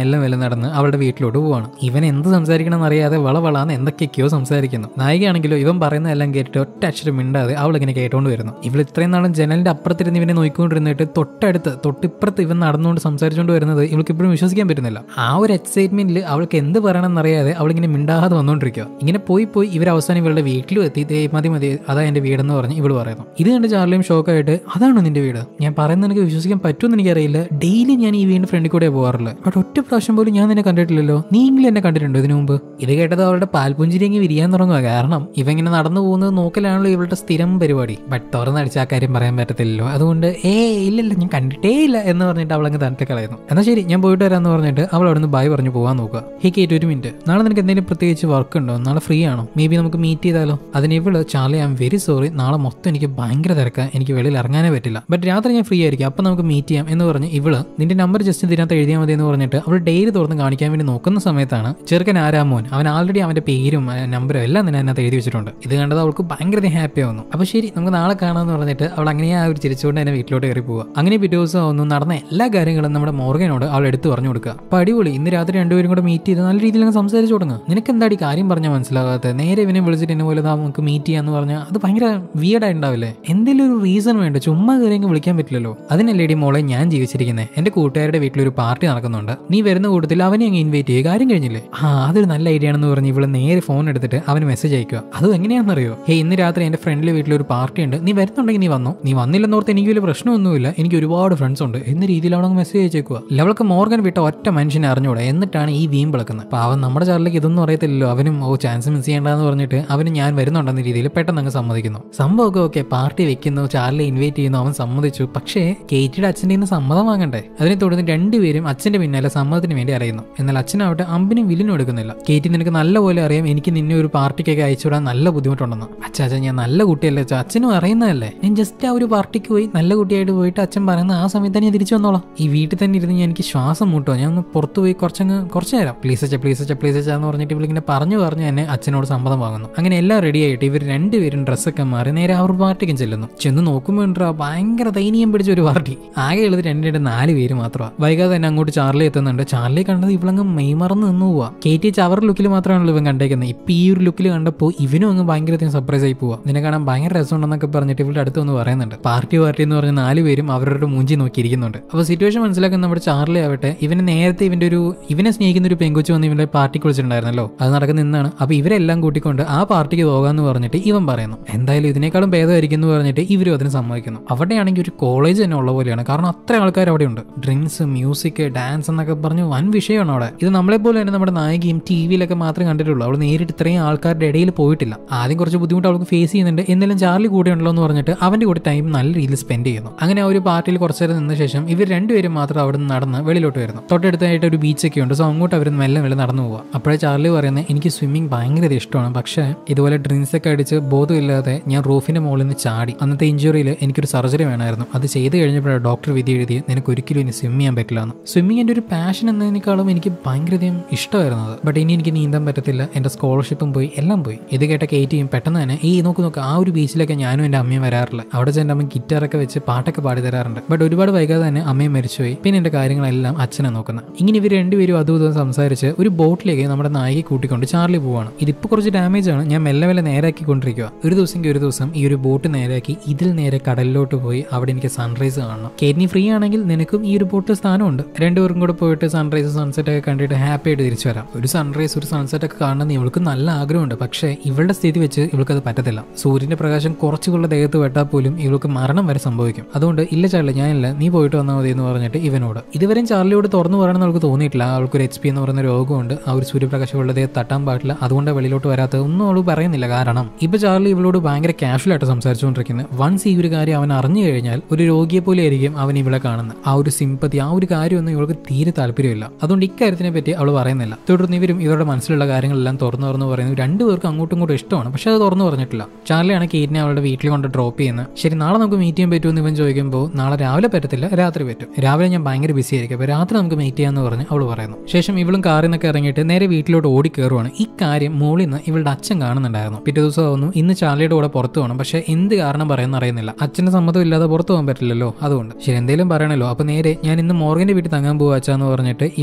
A: നടന്ന് അവളുടെ വീട്ടിലോട്ട് പോവാണ് ഇവൻ എന്ത് സംസാരിക്കണം എന്നറിയാതെ വളവളാന്ന് എന്തൊക്കെയൊക്കെയോ സംസാരിക്കുന്നു നായികയാണെങ്കിലോ ഇവൻ പറയുന്നതെല്ലാം കേട്ടിട്ട് ഒറ്റ അക്ഷരം മിണ്ടാതെ അവൾ ഇങ്ങനെ കേട്ടോണ്ട് വരുന്നു ഇവൾ ഇത്രയും നാളും ജനലിന്റെ അപ്പുറത്തിരുന്ന് ഇവനെ നോക്കിക്കൊണ്ടിരുന്നിട്ട് തൊട്ടടുത്ത് തൊട്ടിപ്പുറത്ത് ഇവൻ നടന്നുകൊണ്ട് സംസാരിച്ചുകൊണ്ട് വരുന്നത് ഇവൾക്ക് ഇപ്പോഴും വിശ്വസിക്കാൻ പറ്റുന്നില്ല ആ ഒരു എക്സൈറ്റ്മെന്റിൽ അവൾക്ക് എന്ത് പറയണമെന്നറിയാതെ അവൾ ഇങ്ങനെ മിണ്ടാതെ വന്നുകൊണ്ടിരിക്കുക ഇങ്ങനെ പോയി പോയി ഇവർ അവസാനം ഇവളുടെ വീട്ടിലും എത്തി "ദേ, മതി മതി അതാ എന്റെ വീടെന്ന് പറഞ്ഞ് ഇവള് പറയുന്നു ഇത് കണ്ട് ചാർലിയും ഷോക്കായിട്ട് അതാണോ നിന്റെ വീട് ഞാൻ പറയുന്നത് എനിക്ക് വിശ്വസിക്കാൻ പറ്റുമെന്ന് എനിക്കറിയില്ല ഡെയിലി ഞാൻ ഈ വീടിന്റെ ഫ്രണ്ടിൽ കൂടെ പോകാറുള്ളത് ബട്ട് ഒറ്റ പ്രാവശ്യം പോലും ഞാൻ നിന്നെ കണ്ടിട്ടില്ലല്ലോ നീ എങ്കിലും എന്നെ കണ്ടിട്ടുണ്ടോ ഇതിനു മുമ്പ് ഇത് കേട്ടത് അവളുടെ പാൽപുഞ്ചിരി അങ്ങ് വിരിയാൻ തുടങ്ങുക കാരണം ഇവ ഇങ്ങനെ നടന്നു പോകുന്നത് നോക്കലാണല്ലോ ഇവളുടെ സ്ഥിരം പരിപാടി ബട്ട് തുറന്നടിച്ച് ആ കാര്യം പറയാൻ പറ്റത്തില്ലല്ലോ അതുകൊണ്ട് ഏ ഇല്ലില്ല ഞാൻ കണ്ടിട്ടേ ഇല്ല എന്ന് പറഞ്ഞിട്ട് അവളങ്ങ് തന്നിട്ട് കളയുന്നു എന്നാൽ ശരി ഞാൻ പോയിട്ട് വരാമെന്ന് പറഞ്ഞിട്ട് അവൾ അവിടുന്ന് ബായ് പറഞ്ഞു പോകാൻ നോക്കുക ഹേ കേറ്റ് ഒരു മിനിറ്റ് നാളെ നിനക്ക് എന്തെങ്കിലും പ്രത്യേകിച്ച് വർക്ക് ഉണ്ടോ നാളെ ഫ്രീ ആണോ മേ ബി നമുക്ക് മീറ്റ് ചെയ്താലോ അതിന് ഇവള് Charlie I'm very sorry നാളെ മൊത്തം എനിക്ക് ഭയങ്കര തിരക്കാ എനിക്ക് വെളിയിൽ ഇറങ്ങാനേ പറ്റില്ല ബട്ട് രാത്രി ഞാൻ ഫ്രീ ആയിരിക്കും അപ്പം നമുക്ക് മീറ്റ് ചെയ്യാം എന്ന് പറഞ്ഞ് ഇവള് നിന്റെ നമ്പർ ജസ്റ്റ് ഇതിനകത്ത് എഴുതിയാൽ മതി എന്ന് പറഞ്ഞിട്ട് അവൾ ഡെയിലി തുറന്ന് കാണിക്കാൻ വേണ്ടി നോക്കുന്ന സമയത്താണ് ചെറുക്കൻ ആരാമോൻ അവൻ ആൾറെഡി അവന്റെ പേരും ആ, നമ്പറും എല്ലാം തന്നെ അതിനകത്ത് എഴുതി വെച്ചിട്ടുണ്ട് ഇത് കണ്ടത് അവൾക്ക് ഭയങ്കര ഹാപ്പി ആവുന്നു അപ്പോൾ ശരി നമുക്ക് നാളെ കാണാമെന്ന് പറഞ്ഞിട്ട് അവൾ അങ്ങനെ ആ ഒരു ചിരിച്ചുകൊണ്ട് തന്നെ വീട്ടിലോട്ട് കയറി പോവുക അങ്ങനെ പിറ്റേ ദിവസം ആവുന്നു നടന്ന എല്ലാ കാര്യങ്ങളും നമ്മുടെ മോർഗനോട് അവൾ എടുത്തു പറഞ്ഞു കൊടുക്കുക അപ്പോൾ അടിപൊളി ഇന്ന് രാത്രി രണ്ടുപേരും കൂടെ മീറ്റ് ചെയ്ത് നല്ല രീതിയിൽ അങ്ങ് സംസാരിച്ചു തുടങ്ങുക നിനക്ക് എന്താടി കാര്യം പറഞ്ഞാൽ മനസ്സിലാകാത്തത് നേരെ ഇവനെ വിളിച്ചിട്ട് എന്നെ പോലെ "ദാ നമുക്ക് മീറ്റ് ചെയ്യാന്ന് പറഞ്ഞാൽ അത് ഭയങ്കര വിയർഡായി ഉണ്ടാവില്ലേ എന്തെങ്കിലും ഒരു റീസൺ വേണ്ട ചുമ്മാ കയറി അങ്ങ് വിളിക്കാൻ പറ്റില്ലല്ലോ അതിനല്ലേടി മോളെ ഞാൻ ജീവിച്ചിരിക്കുന്നത് എന്റെ കൂട്ടുകാരുടെ വീട്ടിലൊരു പാർട്ടി നടക്കുന്നുണ്ട് നീ വരുന്ന കൂട്ടത്തിൽ അവനെ അങ്ങ് ഇൻവൈറ്റ് ചെയ്യുക കാര്യം കഴിഞ്ഞില്ലേ ആ അതൊരു നല്ല ഐഡിയ ആണെന്ന് പറഞ്ഞ് ഇവള് നേരെ ഫോൺ എടുത്തിട്ട് അവന് മെസ്സേജ് അയക്കുക അത് എങ്ങനെയാണെന്നറിയോ ഹേ ഇന്ന് രാത്രി എന്റെ ഫ്രണ്ടിലെ വീട്ടിലൊരു പാർട്ടി ഉണ്ട് നീ വരുന്നുണ്ടെങ്കിൽ നീ വന്നോ നീ വന്നില്ലെന്നോർത്ത് എനിക്ക് വലിയ പ്രശ്നമൊന്നുമില്ല എനിക്ക് ഒരുപാട് ഫ്രണ്ട്സ് ഉണ്ട് എന്ന രീതിയിൽ അവളങ്ങ് മെസ്സേജ് അയച്ചേക്കുക ലവൾക്ക് മോർഗൻ വിട്ട ഒറ്റ മനുഷ്യനെ അറിഞ്ഞൂടെ എന്നിട്ടാണ് ഈ വീം വിളക്കുന്നത് അപ്പൊ അവൻ നമ്മുടെ ചാറിലേക്ക് ഇതൊന്നും അറിയത്തില്ലല്ലോ അവനും ഓ ചാൻസ് മിസ് ചെയ്യേണ്ടെന്ന് പറഞ്ഞിട്ട് അവന് ഞാൻ വരുന്നുണ്ടെന്ന രീതിയിൽ പെട്ടെന്ന് അങ്ങ് സമ്മതിക്കുന്നു സംഭവമൊക്കെ ഓക്കെ പാർട്ടി വെക്കുന്നു ചാർലി ഇൻവൈറ്റ് ചെയ്യുന്നു അവൻ സമ്മതിച്ചു പക്ഷേ കേറ്റിയുടെ അച്ഛൻ്റെ നിന്ന് സമ്മതം വാങ്ങണ്ടേ അതിനെ തുടർന്ന് രണ്ടുപേരും അച്ഛന്റെ പിന്നാലെ സമ്മതത്തിന് വേണ്ടി അറിയുന്നു എന്നാൽ അച്ഛനാവട്ടെ അമ്പിനും വില്ലിനും എടുക്കുന്നില്ല കേറ്റി നിനക്ക് നല്ലപോലെ അറിയാം എനിക്ക് നിന്നെ ഒരു പാർട്ടിക്കൊക്കെ അയച്ചുവിടാൻ നല്ല ബുദ്ധിമുട്ടുണ്ടെന്ന് അച്ഛാ ഞാൻ നല്ല കുട്ടിയല്ലേ അച്ഛാ അച്ഛനും അറിയുന്നതല്ലേ ഞാൻ ജസ്റ്റ് ആ ഒരു പാർട്ടിക്ക് പോയി നല്ല കുട്ടിയായിട്ട് പോയിട്ട് അച്ഛൻ പറയുന്ന ആ സമയത്ത് തന്നെ ഞാൻ തിരിച്ചു വന്നോളാം ഈ വീട്ടിൽ തന്നെ ഇരുന്ന് ഞാൻ എനിക്ക് ശ്വാസം മുട്ടുമോ ഞാൻ ഒന്ന് പുറത്ത് പോയി കുറച്ചങ്ങ് കുറച്ച് നേരം പ്ലീസ് അച്ഛ പ്ലീസ് അച്ഛ പ്ലീസ് അച്ഛ എന്ന് പറഞ്ഞിട്ട് ഇവളിങ്ങനെ പറഞ്ഞു പറഞ്ഞ് തന്നെ അച്ഛനോട് സമ്മതം വാങ്ങുന്നു അങ്ങനെ എല്ലാം റെഡി ആയിട്ട് ഇവർ രണ്ടുപേരും ഡ്രസ്സൊക്കെ മാറി നേരെ ആ ഒരു പാർട്ടിക്കും ചെല്ലുന്നു ചെന്ന് നോക്കുമ്പോൾ ഉണ്ടാ ഭയങ്കര ദയനീയം പിടിച്ച ഒരു പാർട്ടി ആകെ ഉള്ളത് രണ്ടിന്റെ നാല് പേര് മാത്രമാണ് വൈകാതെ തന്നെ അങ്ങോട്ട് ചാർലി എത്തുന്നുണ്ട് ചാർലി കണ്ടത് ഇവളങ്ങ് മെയ്മറന്ന് നിന്ന് പോവാ കേറ്റി ചവർ ലുക്കിൽ മാത്രമാണല്ലോ ഇവൻ കണ്ടേക്കുന്നത് ഇപ്പൊ ഈ ഒരു ലുക്കിൽ കണ്ടപ്പോൾ ഇവനും അങ്ങ് ഭയങ്കര സർപ്രൈസ് ആയി പോവാ നിന്നെ കാണാൻ ഭയങ്കര രസമുണ്ടെന്നൊക്കെ പറഞ്ഞിട്ട് ഇവളുടെ അടുത്ത് വന്ന് പറയുന്നുണ്ട് പാർട്ടി പാർട്ടി എന്ന് പറഞ്ഞ നാല് പേരും അവരുടെ മൂഞ്ചി നോക്കിയിരിക്കുന്നുണ്ട് അപ്പോൾ സിറ്റുവേഷൻ മനസ്സിലാക്കുന്ന നമ്മുടെ ചാർലി ആവട്ടെ ഇവന് നേരത്തെ ഇവന്റെ ഒരു ഇവനെ സ്നേഹിക്കുന്ന ഒരു പെങ്കൊച്ചു വന്ന് ഇവന്റെ പാർട്ടിക്ക് വിളിച്ചിട്ടുണ്ടായിരുന്നല്ലോ അത് നടക്കുന്ന ഇന്നാണ് അപ്പോൾ ഇവരെല്ലാം കൂട്ടിക്കൊണ്ട് ആ പാർട്ടിക്ക് പോകാന്ന് പറഞ്ഞിട്ട് ഇവൻ പറയുന്നു എന്തായാലും ഇതിനേക്കാളും ഭേദമായിരിക്കും എന്ന് പറഞ്ഞിട്ട് ഇവരും അതിന് സമ്മതിക്കുന്നു അവിടെയാണെങ്കിൽ ഒരു കോളേജ് തന്നെ ഉള്ള പോലെയാണ് കാരണം അത്ര ആൾക്കാർ അവിടെ ഉണ്ട് ഡ്രിങ്ക്സ് മ്യൂസിക് ഡാൻസ് എന്നൊക്കെ പറഞ്ഞ് വൻ വിഷയമാണ് അവിടെ ഇത് നമ്മളെ പോലെ തന്നെ നമ്മുടെ നായികയും ടി വിയിലൊക്കെ മാത്രമേ കണ്ടിട്ടുള്ളൂ അവൾ നേരിട്ട് ഇത്രയും ആൾക്കാരുടെ ഇടയിൽ പോയിട്ടില്ല ആദ്യം കുറച്ച് ബുദ്ധിമുട്ട് അവൾക്ക് ഫേസ് ചെയ്യുന്നുണ്ട് എന്നാലും ചാർലി കൂടെ ഉണ്ടല്ലോ എന്ന് പറഞ്ഞിട്ട് അവന്റെ കൂടെ ടൈം നല്ല രീതിയിൽ സ്പെൻഡ് ചെയ്യുന്നു അങ്ങനെ ആ ഒരു പാർട്ടിയിൽ കുറച്ച് നേരം നിന്ന ശേഷം ഇവർ രണ്ടുപേരും മാത്രം അവിടെ നിന്ന് നടന്ന് വെളിയിലോട്ട് വരുന്നു തൊട്ടടുത്തായിട്ട് ഒരു ബീച്ചൊക്കെ ഉണ്ട് സോ അങ്ങോട്ട് അവർ മെല്ലെ മെല്ലെ നടന്നു പോവുക അപ്പോഴേ ചാർലി പറയുന്നത് എനിക്ക് സ്വിമ്മിങ് ഭയങ്കര ഇഷ്ടമാണ് പക്ഷേ ഇതുപോലെ ഡ്രിങ്ക്സ് ഒക്കെ അടിച്ച് ബോധമില്ലാതെ ഞാൻ റൂഫിന്റെ മുകളിൽ നിന്ന് ചാടി അന്നത്തെ ഇഞ്ചുറിയിൽ എനിക്കൊരു സർജറി വേണമായിരുന്നു അത് ചെയ്ത് കഴിഞ്ഞപ്പോഴാണ് ഡോക്ടർ വിധി എഴുതി നിനക്ക് ഒരിക്കലും ഇനി സ്വിം ചെയ്യാൻ പറ്റില്ല എന്ന് സ്വിമ്മിങ് എൻ്റെ ഒരു പാഷൻ എന്നതിനേക്കാളും എനിക്ക് ഭയങ്കരധികം ഇഷ്ടമായിരുന്നത് ബട്ട് ഇനി എനിക്ക് നീന്താൻ പറ്റത്തില്ല എൻ്റെ സ്കോളർഷിപ്പും പോയി എല്ലാം പോയി ഇത് കേട്ട കേറ്റിയും പെട്ടെന്ന് തന്നെ ഈ നോക്ക് നോക്ക് ആ ഒരു ബീച്ചിലൊക്കെ ഞാനും എൻ്റെ അമ്മയും വരാറില്ല അവിടെ ചെന്ന് അമ്മ ഗിറ്റാറൊക്കെ വെച്ച് പാട്ടൊക്കെ പാടി തരാറുണ്ട് ബട്ട് ഒരുപാട് വൈകാതെ തന്നെ അമ്മയും മരിച്ചുപോയി പിന്നെ എൻ്റെ കാര്യങ്ങളെല്ലാം അച്ഛനെ നോക്കുന്നത് ഇങ്ങനെ ഇവർ രണ്ടുപേരും അതും ഇതും സംസാരിച്ച് ഒരു ബോട്ടിലേക്ക് നമ്മുടെ നായികയെ കൂട്ടിക്കൊണ്ട് ചാർലി പോവാണ് ഇതിപ്പോൾ കുറച്ച് ഡാമേജ് ആണ് ഞാൻ മെല്ലെ മെല്ലെ നേരാക്കിക്കൊണ്ടിരിക്കുക ഒരു ദിവസം ഒരു ദിവസം ഈ ഒരു ബോട്ട് നേരാക്കി ഇതിൽ നേരെ കടലിലോട്ട് പോയി അവിടെ എനിക്ക് സൺറൈസ് കാണണം കേറ്റി ഫ്രീ ആണെങ്കിൽ നിനക്കും ഈ ഒരു ബോട്ട് സ്ഥാനമുണ്ട് രണ്ടുപേർക്കും കൂടെ പോയിട്ട് സൺറൈസ് സൺസെറ്റ് ഒക്കെ കണ്ടിട്ട് ഹാപ്പി ആയിട്ട് തിരിച്ചു വരാം ഒരു സൺറൈസ് ഒരു സൺസെറ്റ് ഒക്കെ കാണണമെന്ന് ഇവൾക്ക് നല്ല ആഗ്രഹമുണ്ട് പക്ഷേ ഇവളുടെ സ്ഥിതി വെച്ച് ഇവൾക്ക് അത് പറ്റത്തില്ല സൂര്യന്റെ പ്രകാശം കുറച്ചുള്ള ദേഹത്ത് വെട്ടാൽ പോലും ഇവൾക്ക് മരണം വരെ സംഭവിക്കും അതുകൊണ്ട് ഇല്ല ചാർലി ഞാനില്ല നീ പോയിട്ട് വന്നാൽ മതി എന്ന് പറഞ്ഞിട്ട് ഇവനോട് ഇതുവരെയും ചാർലിയോട് തുറന്നു പറയണമെന്ന് അവൾക്ക് തോന്നിയിട്ടില്ല അവൾക്ക് ഒരു എച്ച് പി എന്ന് പറയുന്ന രോഗമുണ്ട് ആ ഒരു സൂര്യപ്രകാശം ഇവളുടെ ദേഹത്ത് തട്ടാൻ പാടില്ല അതുകൊണ്ട് വെളിയിലോട്ട് വരാത്തത് ഒന്നും അവൾ പറയുന്നില്ല കാരണം ഇപ്പൊ ചാർലി ഇവളോട് ഭയങ്കര കാഷ്വൽ ആയിട്ട് സംസാരിച്ചുകൊണ്ടിരിക്കുന്നത് വൺസ് ഈ ഒരു കാര്യം അവൻ അറിഞ്ഞു കഴിഞ്ഞാൽ ഒരു രോഗിയെ പോലെ ആയിരിക്കും അവൻ ഇവളെ കാണുന്നത് ആ ഒരു സിമ്പതി ആ ഒരു കാര്യമൊന്നും ഇവൾക്ക് തീരെ താല്പര്യമില്ല അതുകൊണ്ട് ഇക്കാര്യത്തിനെ പറ്റി അവൾ പറയുന്നില്ല തുടർന്ന് ഇവരും ഇവരുടെ മനസ്സിലുള്ള കാര്യങ്ങളെല്ലാം തുറന്നു തുറന്നു പറയുന്നു രണ്ടുപേർക്കും അങ്ങോട്ടും ഇങ്ങോട്ടും ഇഷ്ടമാണ് പക്ഷെ അത് തുറന്നു പറഞ്ഞിട്ടില്ല ചാർലിയാണ് കേറ്റിനെ അവളുടെ വീട്ടിൽ കൊണ്ട് ഡ്രോപ്പ് ചെയ്യുന്നത് ശരി നാളെ നമുക്ക് മീറ്റ് ചെയ്യാൻ പറ്റുമെന്ന് ഇവൻ ചോദിക്കുമ്പോൾ നാളെ രാവിലെ പറ്റത്തില്ല രാത്രി പറ്റും രാവിലെ ഞാൻ ഭയങ്കര ബിസി ആയിരിക്കും അപ്പോൾ രാത്രി നമുക്ക് മീറ്റ് ചെയ്യാന്ന് പറഞ്ഞ് അവൾ പറയുന്നു ശേഷം ഇവളും കാറിൽ നിന്നൊക്കെ ഇറങ്ങിയിട്ട് നേരെ വീട്ടിലോട്ട് ഓടി കയറുവാണ് ഈ കാര്യം മോളിൽ നിന്ന് ഇവളുടെ അച്ഛൻ കാണുന്നുണ്ടായിരുന്നു പിറ്റേ ദിവസം ആവുന്നു ഇന്ന് ചാർലിയുടെ കൂടെ പുറത്തു പോകണം പക്ഷെ എന്ത് കാരണം പറയുന്ന അറിയുന്നില്ല അച്ഛന്റെ സമ്മതം ഇല്ലാതെ പുറത്തു പോകാൻ പറ്റില്ലല്ലോ അതുകൊണ്ട് ശരി എന്തെങ്കിലും പറയണല്ലോ അപ്പൊ നേരെ ഞാൻ ഇന്ന് മോർഗന്റെ വീട്ടിൽ തങ്ങാൻ പോവാ അച്ഛാന്ന് പറഞ്ഞിട്ട്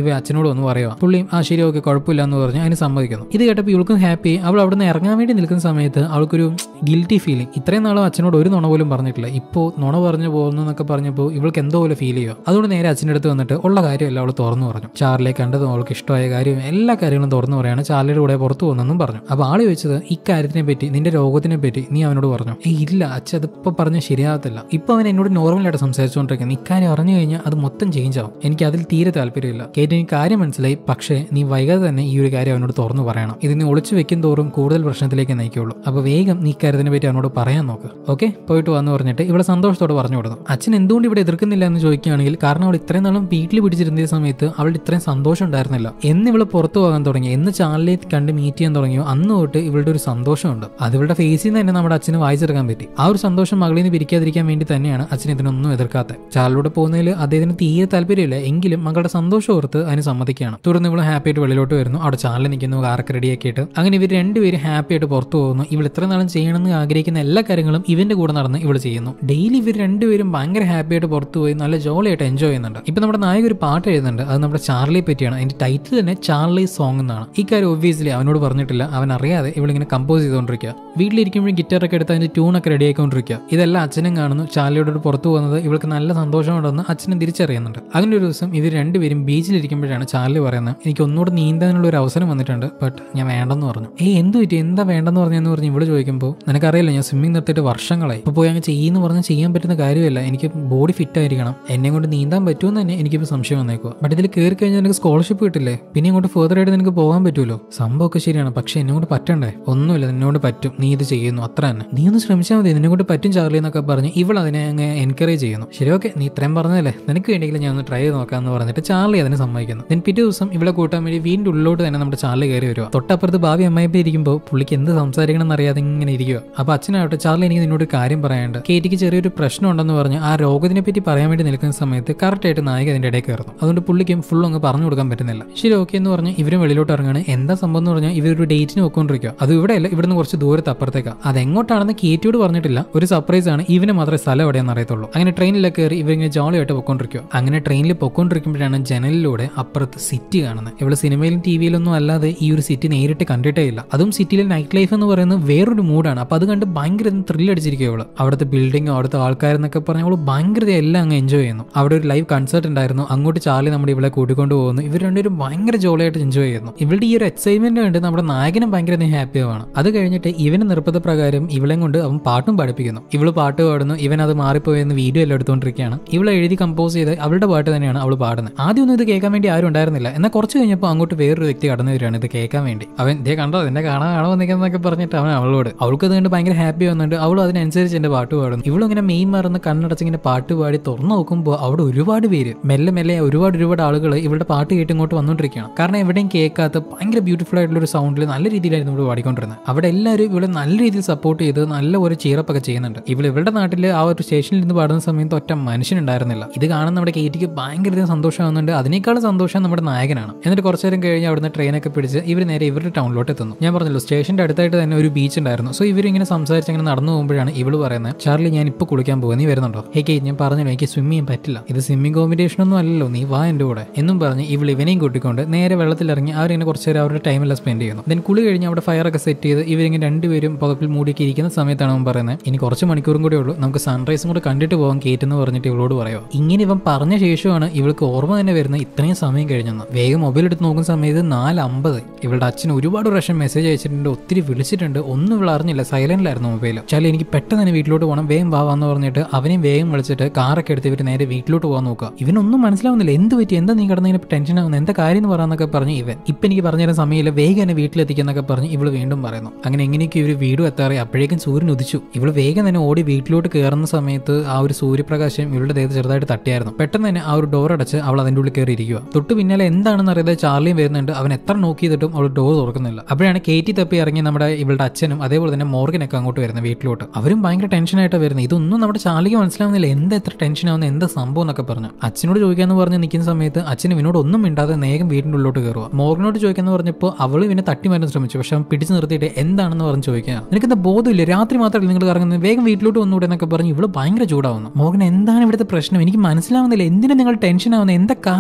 A: ഇവ അച്ഛനോട് ഒന്ന് പറയുക പുള്ളിയും ആ ശരി ഓക്കെ കുഴപ്പമില്ല എന്ന് പറഞ്ഞ് അതിന് സമ്മതിക്കുന്നു ഇത് കേട്ടപ്പോൾ ഇവൾക്കും ഹാപ്പി അവൾ അവിടെ നിന്ന് ഇറങ്ങാൻ വേണ്ടി നിൽക്കുന്ന സമയത്ത് അവൾക്കൊരു ഗിൽറ്റി ഫീലിംഗ് ഇത്രയും നാളും അച്ഛനോട് ഒരു നുണ പോലും പറഞ്ഞിട്ടില്ല ഇപ്പോൾ നുണ പറഞ്ഞു പോകുന്നു എന്നൊക്കെ പറഞ്ഞപ്പോൾ ഇവൾക്ക് എന്തോ പോലെ ഫീൽ ചെയ്യുക അതുകൊണ്ട് നേരെ അച്ഛൻ്റെ അടുത്ത് വന്നിട്ട് ഉള്ള കാര്യമല്ല അവൾ തുറന്നു പറഞ്ഞു ചാർലിയെ കണ്ടതും അവൾക്ക് ഇഷ്ടമായ കാര്യം എല്ലാ കാര്യങ്ങളും തുറന്നു പറയാണ് ചാർലിയുടെ കൂടെ പുറത്തു പോകുന്നെന്നും പറഞ്ഞു അപ്പോൾ ആള് ചോദിച്ചത് ഇക്കാര്യത്തിനെ പറ്റി നിന്റെ രോഗത്തിനെ പറ്റി നീ അവനോട് പറഞ്ഞു ഏയ് ഇല്ല അച്ഛൻ അതിപ്പോൾ പറഞ്ഞ് ശരിയാകത്തില്ല ഇപ്പോൾ അവൻ എന്നോട് നോർമലായിട്ട് സംസാരിച്ചുകൊണ്ടിരിക്കുന്നത് ഇക്കാര്യം അറിഞ്ഞു കഴിഞ്ഞാൽ അത് മൊത്തം ചേഞ്ച് ആവും എനിക്ക് അതിൽ തീരെ താല്പര്യമില്ല കേട്ട് എനിക്ക് കാര്യം മനസ്സിലായി പക്ഷേ നീ വൈകാതെ തന്നെ ഈ ഒരു കാര്യം അവനോട് തുറന്നു പറയണം ഇത് നീ ഒളിച്ചു വെക്കും തോറും കൂടുതൽ പ്രശ്നത്തിലേക്ക് നയിക്കുള്ളൂ അപ്പോൾ വേഗം നീ കാര്യത്തിനെ പറ്റി അവനോട് പറയാൻ നോക്ക് ഓക്കെ പോയിട്ട് വന്ന് പറഞ്ഞിട്ട് ഇവിടെ സന്തോഷത്തോടെ പറഞ്ഞു കൊടുത്തു അച്ഛൻ എന്തുകൊണ്ട് ഇവിടെ എതിർക്കുന്നില്ല എന്ന് ചോദിക്കുകയാണെങ്കിൽ കാരണം അവൾ ഇത്രയും നാളും വീട്ടിൽ പിടിച്ചിരുന്ന സമയത്ത് അവളുടെ ഇത്രയും സന്തോഷം ഉണ്ടായിരുന്നില്ല എന്ന് ഇവള് പുറത്തു പോകാൻ തുടങ്ങി എന്ന് ചാർലിയെ കണ്ട് മീറ്റ് ചെയ്യാൻ തുടങ്ങിയോ അന്ന് തൊട്ട് ഇവളുടെ ഒരു സന്തോഷമുണ്ട് അത് ഇവളുടെ ഫേസിൽ നിന്ന് തന്നെ നമ്മുടെ അച്ഛന് വായിച്ചെടുക്കാൻ പറ്റി ആ ഒരു സന്തോഷം മകളിൽ നിന്ന് പിരിക്കാതിരിക്കാൻ വേണ്ടി തന്നെയാണ് അച്ഛൻ ഇതിനൊന്നും എതിർക്കാത്തത് ചാർലിലൂടെ പോകുന്നതിൽ അദ്ദേഹത്തിന് തീരെ താല്പര്യമില്ല എങ്കിലും മകളുടെ സന്തോഷം ഓർത്ത് അതിന് സമ്മതിക്കുകയാണ് തുടർന്ന് ഇവള് ഹാപ്പി ആയിട്ട് വെളിയിലോട്ട് വരുന്നു അവിടെ ചാർലി നിൽക്കുന്നു കാറൊക്കെ റെഡിയാക്കിയിട്ട് അങ്ങനെ ഇവർ രണ്ടുപേരും ഹാപ്പി ആയിട്ട് പുറത്തു പോകുന്നു ഇവൾ ഇത്ര നാളും ചെയ്യണമെന്ന് ആഗ്രഹിക്കുന്ന എല്ലാ കാര്യങ്ങളും ഇവന്റെ കൂടെ നടന്ന് ഇവൾ ചെയ്യുന്നു ഡെയിലി ഇവർ രണ്ടുപേരും ഭയങ്കര ഹാപ്പി ആയിട്ട് പുറത്തു പോയി നല്ല ജോളിയായിട്ട് എൻജോയ് ചെയ്യുന്നുണ്ട് ഇപ്പൊ നമ്മുടെ നായക ഒരു പാട്ട് എഴുതുന്നുണ്ട് അത് നമ്മുടെ ചാർലിയെ പറ്റിയാണ് അതിന്റെ ടൈറ്റിൽ തന്നെ ചാർലി സോങ് എന്നാണ് ഈ കാര്യം ഒബ്വിയസ്ലി അവനോട് പറഞ്ഞിട്ടില്ല അവൻ അറിയാതെ ഇവളിങ്ങനെ കമ്പോസ് ചെയ്തുകൊണ്ടിരിക്കുക വീട്ടിലിരിക്കുമ്പോഴും ഗിറ്റാറൊക്കെ എടുത്ത് അതിന്റെ ട്യൂണൊക്കെ റെഡി ആയിക്കൊണ്ടിരിക്കുക ഇതെല്ലാം അച്ഛനും കാണുന്നു ചാർലിയോട് പുറത്തു പോകുന്നത് ഇവൾക്ക് നല്ല സന്തോഷമുണ്ടെന്ന് അച്ഛനും തിരിച്ചറിയുന്നുണ്ട് അങ്ങനെ ഒരു ദിവസം ഇവർ രണ്ടുപേരും ബീച്ചിലിരിക്കുമ്പോഴാണ് ചാർലി പറയുന്നത് എനിക്ക് ഒന്നുകൂടെ നീന്താനുള്ള ഒരു അവസരം വന്നിട്ടുണ്ട് ബട്ട് ഞാൻ വേണ്ടെന്ന് പറഞ്ഞു ഏയ് എന്തു പറ്റി എന്താ വേണ്ടെന്ന് പറഞ്ഞെന്ന് പറഞ്ഞ് ഇവിടെ ചോദിക്കുമ്പോൾ നിനക്കറിയില്ല ഞാൻ സ്വിമ്മിംഗ് നിർത്തിയിട്ട് വർഷങ്ങളായി ഇപ്പോൾ പോയി അങ്ങ് ചെയ്യുന്നു പറഞ്ഞ് ചെയ്യാൻ പറ്റുന്ന കാര്യമില്ല എനിക്ക് ബോഡി ഫിറ്റ് ആയിരിക്കണം എന്നെ കൊണ്ട് നീന്താൻ പറ്റുമെന്ന് തന്നെ എനിക്കിപ്പോൾ സംശയം വന്നേക്കുക ബട്ട് ഇതിൽ കയറി കഴിഞ്ഞാൽ നിനക്ക് സ്കോളർഷിപ്പ് കിട്ടില്ലേ പിന്നെ ഇങ്ങോട്ട് ഫെർദർ ആയിട്ട് നിനക്ക് പോകാൻ പറ്റുമല്ലോ സംഭവമൊക്കെ ശരിയാണ് പക്ഷെ എന്നെ കൊണ്ട് പറ്റണ്ടേ ഒന്നുമില്ല നിന്നോട് പറ്റും നീ ഇത് ചെയ്യുന്നു അത്ര തന്നെ നീ ഒന്ന് ശ്രമിച്ചാൽ മതി നിന്നെ കൊണ്ട് പറ്റും ചാർലി എന്നൊക്കെ പറഞ്ഞ് ഇവൾ അതിനെ അങ്ങ് എൻകറേജ് ചെയ്യുന്നു ശരി ഓക്കെ നീ ഇത്രയും പറഞ്ഞതല്ലേ നിനക്ക് വേണ്ടിയെങ്കിലും ഞാൻ ഒന്ന് ട്രൈ ചെയ്ത് നോക്കാമെന്ന് പറഞ്ഞിട്ട് ചാർലി അതിനെ സമ്മതിക്കുന്നു ദെൻ പിറ്റേ ദിവസം ഇവിടെ കൂട്ടാൻ വേണ്ടി വീണ്ടും ഉള്ളിലോട്ട് തന്നെ നമ്മുടെ ചാർലി കയറി വരുക തൊട്ടപ്പുറത്ത് ഭാവി അമ്മായിപ്പ ഇരിക്കുമ്പോൾ പുള്ളിക്ക് എന്ത് സംസാരിക്കണം എന്നറിയാതെ ഇങ്ങനെ ഇരിക്കുക അപ്പൊ അച്ഛനാവട്ടെ ചാർലി എനിക്ക് നിന്നോട് ഒരു കാര്യം പറയാനുണ്ട് കേറ്റിക്ക് ചെറിയൊരു പ്രശ്നം ഉണ്ടെന്ന് പറഞ്ഞ് ആ രോഗത്തിനെ പറ്റി പറയാൻ വേണ്ടി നിൽക്കുന്ന സമയത്ത് കറക്റ്റ് ആയിട്ട് നായിക അതിന്റെ ഇടയിൽ കയറുന്നു അതുകൊണ്ട് പുള്ളിക്കും ഫുൾ അങ്ങ് പറഞ്ഞു കൊടുക്കാൻ പറ്റുന്നില്ല ശരി ഓക്കെ എന്ന് പറഞ്ഞ് ഇവരും വെളിയിലോട്ട് ഇറങ്ങാണ് എന്താ സംഭവം എന്ന് പറഞ്ഞാൽ ഇവരൊരു ഡേറ്റിന് നോക്കൊണ്ടിരിക്കുക അത് ഇവിടെയല്ല ഇവിടുന്ന് കുറച്ച് ദൂരത്ത് അപ്പുറത്തേക്കാണ് അതെങ്ങോട്ടാണെന്ന് കേറ്റിയോട് പറഞ്ഞിട്ടില്ല ഒരു സർപ്രൈസ് ആണ് ഇവന് മാത്രമേ സ്ഥലം എവിടെയെന്ന് അറിയത്തുള്ളൂ അങ്ങനെ ട്രെയിനിലൊക്കെ കയറി ഇവരിങ്ങനെ ജോളിയായിട്ട് പൊക്കോണ്ടിരിക്കുക അങ്ങനെ ട്രെയിനിൽ പൊക്കോണ്ടിരിക്കുമ്പോഴാണ് ജനലിലൂടെ അപ്പുറത്ത് സിറ്റി കാണുന്നത് ഇവിടെ സിനിമയിലും ടി വിയിലൊന്നും അല്ലാതെ ഈ ഒരു സിറ്റി നേരിട്ട് കണ്ടിട്ടേ ഇല്ല അതും സിറ്റിയിലെ നൈറ്റ് ലൈഫ് എന്ന് പറയുന്നത് വേറൊരു മൂഡാണ് അപ്പൊ അത് കണ്ട് ഭയങ്കര ത്രില്ലടിച്ചിരിക്കുക അവള് അവിടുത്തെ ബിൽഡിംഗ് അവിടുത്തെ ആൾക്കാരെന്നൊക്കെ പറഞ്ഞ അവള് ഭയങ്കര എല്ലാം അങ്ങ് എൻജോയ് ചെയ്യുന്നു അവിടെ ഒരു ലൈവ് കൺസേർട്ട് ഉണ്ടായിരുന്നു അങ്ങോട്ട് ചാർലി നമ്മുടെ ഇവിടെ കൂട്ടിക്കൊണ്ട് പോകുന്നു ഇവർ രണ്ടുപേരും ഭയങ്കര ജോളിയായിട്ട് എൻജോയ് ചെയ്യുന്നു ഇവളുടെ ഈ ഒരു എക്സൈറ്റ്മെന്റ് കണ്ട് നമ്മുടെ നായകനും ഭയങ്കര ഹാപ്പി ആവാണ് അത് കഴിഞ്ഞിട്ട് ഇവന് നിർബന്ധപ്രകാരം ഇവളെ കൊണ്ട് അവൻ പാട്ടും പഠിപ്പിക്കുന്നു ഇവള് പാട്ട് പാടുന്നു ഇവൻ അത് മാറിപ്പോയെന്ന് വീഡിയോ എല്ലാം എടുത്തുകൊണ്ടിരിക്കുകയാണ് ഇവളെ എഴുതി കമ്പോസ് ചെയ്ത് അവളുടെ പാട്ട് തന്നെയാണ് അവൾ പാടുന്നത് ആദ്യം ഒന്നും ഇത് കേൾക്കാൻ വേണ്ടി ആരും ഉണ്ടായിരുന്നില്ല എന്നാൽ കുറച്ച് കഴിഞ്ഞപ്പോൾ അങ്ങോട്ട് വേറൊരു വ്യക്തി കടന്നു വരികയാണ് ഇത് കേൾക്കാൻ വേണ്ടി അവൻ ഇതേ കണ്ടോ എന്നെ കാണാൻ കാണാൻ വന്നിരിക്കുന്നതൊക്കെ പറഞ്ഞിട്ട് അവൻ അവളോട് അവൾക്ക് അത് കണ്ട് ഭയങ്കര ഹാപ്പി വന്നിട്ട് അവളും അതിനനുസരിച്ച് എന്റെ പാട്ട് പാടുന്നു ഇവളും ഇങ്ങനെ മെയിൻ മറന്ന് കണ്ണടച്ച് ഇങ്ങനെ പാട്ട് പാടി തുറന്നു നോക്കുമ്പോൾ അവിടെ ഒരുപാട് പേര് മെല്ലെ മെല്ലെ ഒരുപാട് ഒരുപാട് ആളുകൾ ഇവളുടെ പാട്ട് കേട്ട് ഇങ്ങോട്ട് വന്നുകൊണ്ടിരിക്കുകയാണ് കാരണം എവിടെയും കേൾക്കാത്ത ഭയങ്കര ബ്യൂട്ടിഫുൾ ആയിട്ടുള്ള ഒരു സൗണ്ടിൽ നല്ല രീതിയിലായിരുന്നു ഇവിടെ പാടിക്കൊണ്ടിരുന്നത് അവിടെ എല്ലാവരും ഇവിടെ നല്ല രീതിയിൽ സപ്പോർട്ട് ചെയ്ത് നല്ല ഒരു ചീറപ്പൊക്കെ ചെയ്യുന്നുണ്ട് ഇവൾ ഇവളുടെ നാട്ടിൽ ആ ഒരു സ്റ്റേഷനിൽ നിന്ന് പാടുന്ന സമയത്ത് ഒറ്റ മനുഷ്യനുണ്ടായിരുന്നില്ല ഇത് കാണുന്ന നമ്മുടെ കേറ്റിക്ക് ഭയങ്കര സന്തോഷമാകുന്നുണ്ട് അതിനേക്കാളും സന്തോഷം നമ്മുടെ നായകനാണ് എന്നിട്ട് കുറച്ചു നേരം കഴിഞ്ഞ് അവിടുന്ന് ട്രെയിനൊക്കെ പിടിച്ച് ഇവർ നേരെ ഇവരുടെ ടൗണിലോട്ട് എത്തുന്നു ഞാൻ പറഞ്ഞല്ലോ സ്റ്റേഷന്റെ അടുത്തായിട്ട് തന്നെ ഒരു ബീച്ച് ഉണ്ടായിരുന്നു സോ ഇവരിങ്ങനെ സംസാരിച്ച് അങ്ങനെ നടന്നു പോകുമ്പോഴാണ് ഇവള് പറയുന്നത് ചാർലി ഞാൻ ഇപ്പോൾ കുളിക്കാൻ പോകുക നീ വരുന്നുണ്ടോ ഹേ കേ ഞാൻ പറഞ്ഞല്ലോ എനിക്ക് സ്വിം ചെയ്യാൻ പറ്റില്ല ഇത് സ്വിമ്മിംഗ് കോമ്പറ്റീഷൻ ഒന്നും അല്ലല്ലോ നീ വാ എൻ്റെ കൂടെ എന്നും പറഞ്ഞ് ഇവൾ ഇവനെയും കൂട്ടിക്കൊണ്ട് നേരെ വെള്ളത്തിലിറങ്ങി അവരിങ്ങനെ കുറച്ച് നേരം അവരുടെ ടൈമെല്ലാം സ്പെൻഡ് ചെയ്യുന്നു ദെൻ കുളി കഴിഞ്ഞ് അവിടെ ഫയറൊക്കെ സെറ്റ് ചെയ്ത് ഇവരിങ്ങനെ രണ്ടുപേരും പുതപ്പിൽ മൂടിയൊക്കെ ഇരിക്കുന്ന സമയത്താണ് അവൻ പറയുന്നത് ഇനി കുറച്ച് മണിക്കൂറും കൂടെ ഉള്ളൂ നമുക്ക് സൺറൈസും കൂടെ കണ്ടിട്ട് പോകാൻ കേറ്റെന്ന് പറഞ്ഞിട്ട് ഇവളോട് പറയുക ഇങ്ങനെ ഇവൻ പറഞ്ഞ ശേഷമാണ് ഇവൾക്ക് ഓർമ്മ തന്നെ വരുന്നത് ഇത്രയും സമയം കഴിഞ്ഞെന്ന് വേഗം മൊബൈൽ എടുത്ത് നോക്കുന്ന സമയത്ത് നാല് അമ്പത് ഇവളുടെ അച്ഛൻ ഒരുപാട് പ്രാവശ്യം മെസ്സേജ് അയച്ചിട്ടുണ്ട് ഒത്തിരി വിളിച്ചിട്ടുണ്ട് ഒന്നും ഇവൾ അറിഞ്ഞില്ല സൈലന്റിലായിരുന്നു മൊബൈൽ ചാലി എനിക്ക് പെട്ടെന്ന് തന്നെ വീട്ടിലോട്ട് പോകണം വേഗം വാവാന്ന് പറഞ്ഞിട്ട് അവനെയും വേഗം വിളിച്ചിട്ട് കാറൊക്കെ എടുത്ത് ഇവർ നേരെ വീട്ടിലോട്ട് പോകാൻ നോക്കുക ഇവനൊന്നും മനസ്സിലാവുന്നില്ല എന്ത് പറ്റി എന്താ നീ കിടന്നതിന് ടെൻഷൻ ആവുന്നത് എന്താ കാര്യം എന്ന് പറയാന്നൊക്കെ പറഞ്ഞ് ഇവൻ ഇപ്പൊ എനിക്ക് പറഞ്ഞുതരാൻ സമയമില്ല വേഗം എന്നെ വീട്ടിലെത്തിക്കുന്നൊക്കെ പറഞ്ഞ് ഇവള് വീണ്ടും പറയുന്നു അങ്ങനെ എങ്ങനെയൊക്കെ ഇവർ വീടും എത്താറി അപ്പോഴേക്കും സൂര്യൻ ഉദിച്ചു ഇവള് വേഗം തന്നെ ഓടി വീട്ടിലോട്ട് കയറുന്ന സമയത്ത് ആ ഒരു സൂര്യപ്രകാശം ഇവളുടെ ദേഹത്ത് ചെറുതായിട്ട് തട്ടിയായിരുന്നു പെട്ടെന്ന് തന്നെ ആ ഒരു ഡോർ അടച്ച് അവൾ അതിൻ്റെ ഉള്ളിൽ കയറി ഇരിക്കുക തൊട്ട് പിന്നാലെ എന്താണെന്ന് അറിയാതെ ചാർലിയും വരുന്നുണ്ട് അവൻ എത്ര നോക്കി ചെയ്തിട്ടും അവൾ ഡോർ തുറക്കുന്നില്ല അപ്പോഴാണ് കേറ്റി തപ്പി ഇറങ്ങി നമ്മുടെ ഇവളുടെ അച്ഛനും അതേപോലെ തന്നെ മോർഗനൊക്കെ അങ്ങോട്ട് വരുന്നത് വീട്ടിലോട്ട് അവരും ഭയങ്കര ടെൻഷനായിട്ട് വരുന്നത് ഇതൊന്നും നമ്മുടെ ചാർലിക്ക് മനസ്സിലാവുന്നില്ല എന്താ എത്ര ടെൻഷൻ ആവുന്ന എന്താ സംഭവം എന്നൊക്കെ പറഞ്ഞു അച്ഛനോട് ചോദിക്കാന്ന് പറഞ്ഞ് നിൽക്കുന്ന സമയത്ത് അച്ഛൻ ഇവനോട് ഒന്നും മിണ്ടാതെ നേരം വീടിൻ്റെ ഉള്ളിലോട്ട് കയറുക മോർഗനോട് ചോദിക്കാന്ന് പറഞ്ഞപ്പോൾ അവൾ ഇവനെ തട്ടി മാറ്റാൻ ശ്രമിച്ചു പക്ഷെ അവൻ പിടിച്ചു നിർത്തിയിട്ട് എന്താണെന്ന് പറഞ്ഞ് ചോദിക്കുക നിനക്കെന്താ ബോധമില്ല രാത്രി മാത്രമല്ല നിങ്ങൾ ഇറങ്ങുന്നത് വേഗം വീട്ടിലോട്ട് വന്നുകൂടെ എന്നൊക്കെ പറഞ്ഞ് ഇവള് ഭയങ്കര ചൂടാവുന്നു മോഹൻ എന്താണ് ഇവിടുത്തെ പ്രശ്നം എനിക്ക് മനസ്സിലാവുന്നില്ല എന്തിനാ നിങ്ങൾ ടെൻഷൻ ആവുന്നത് എന്താ കാര്യം എന്താ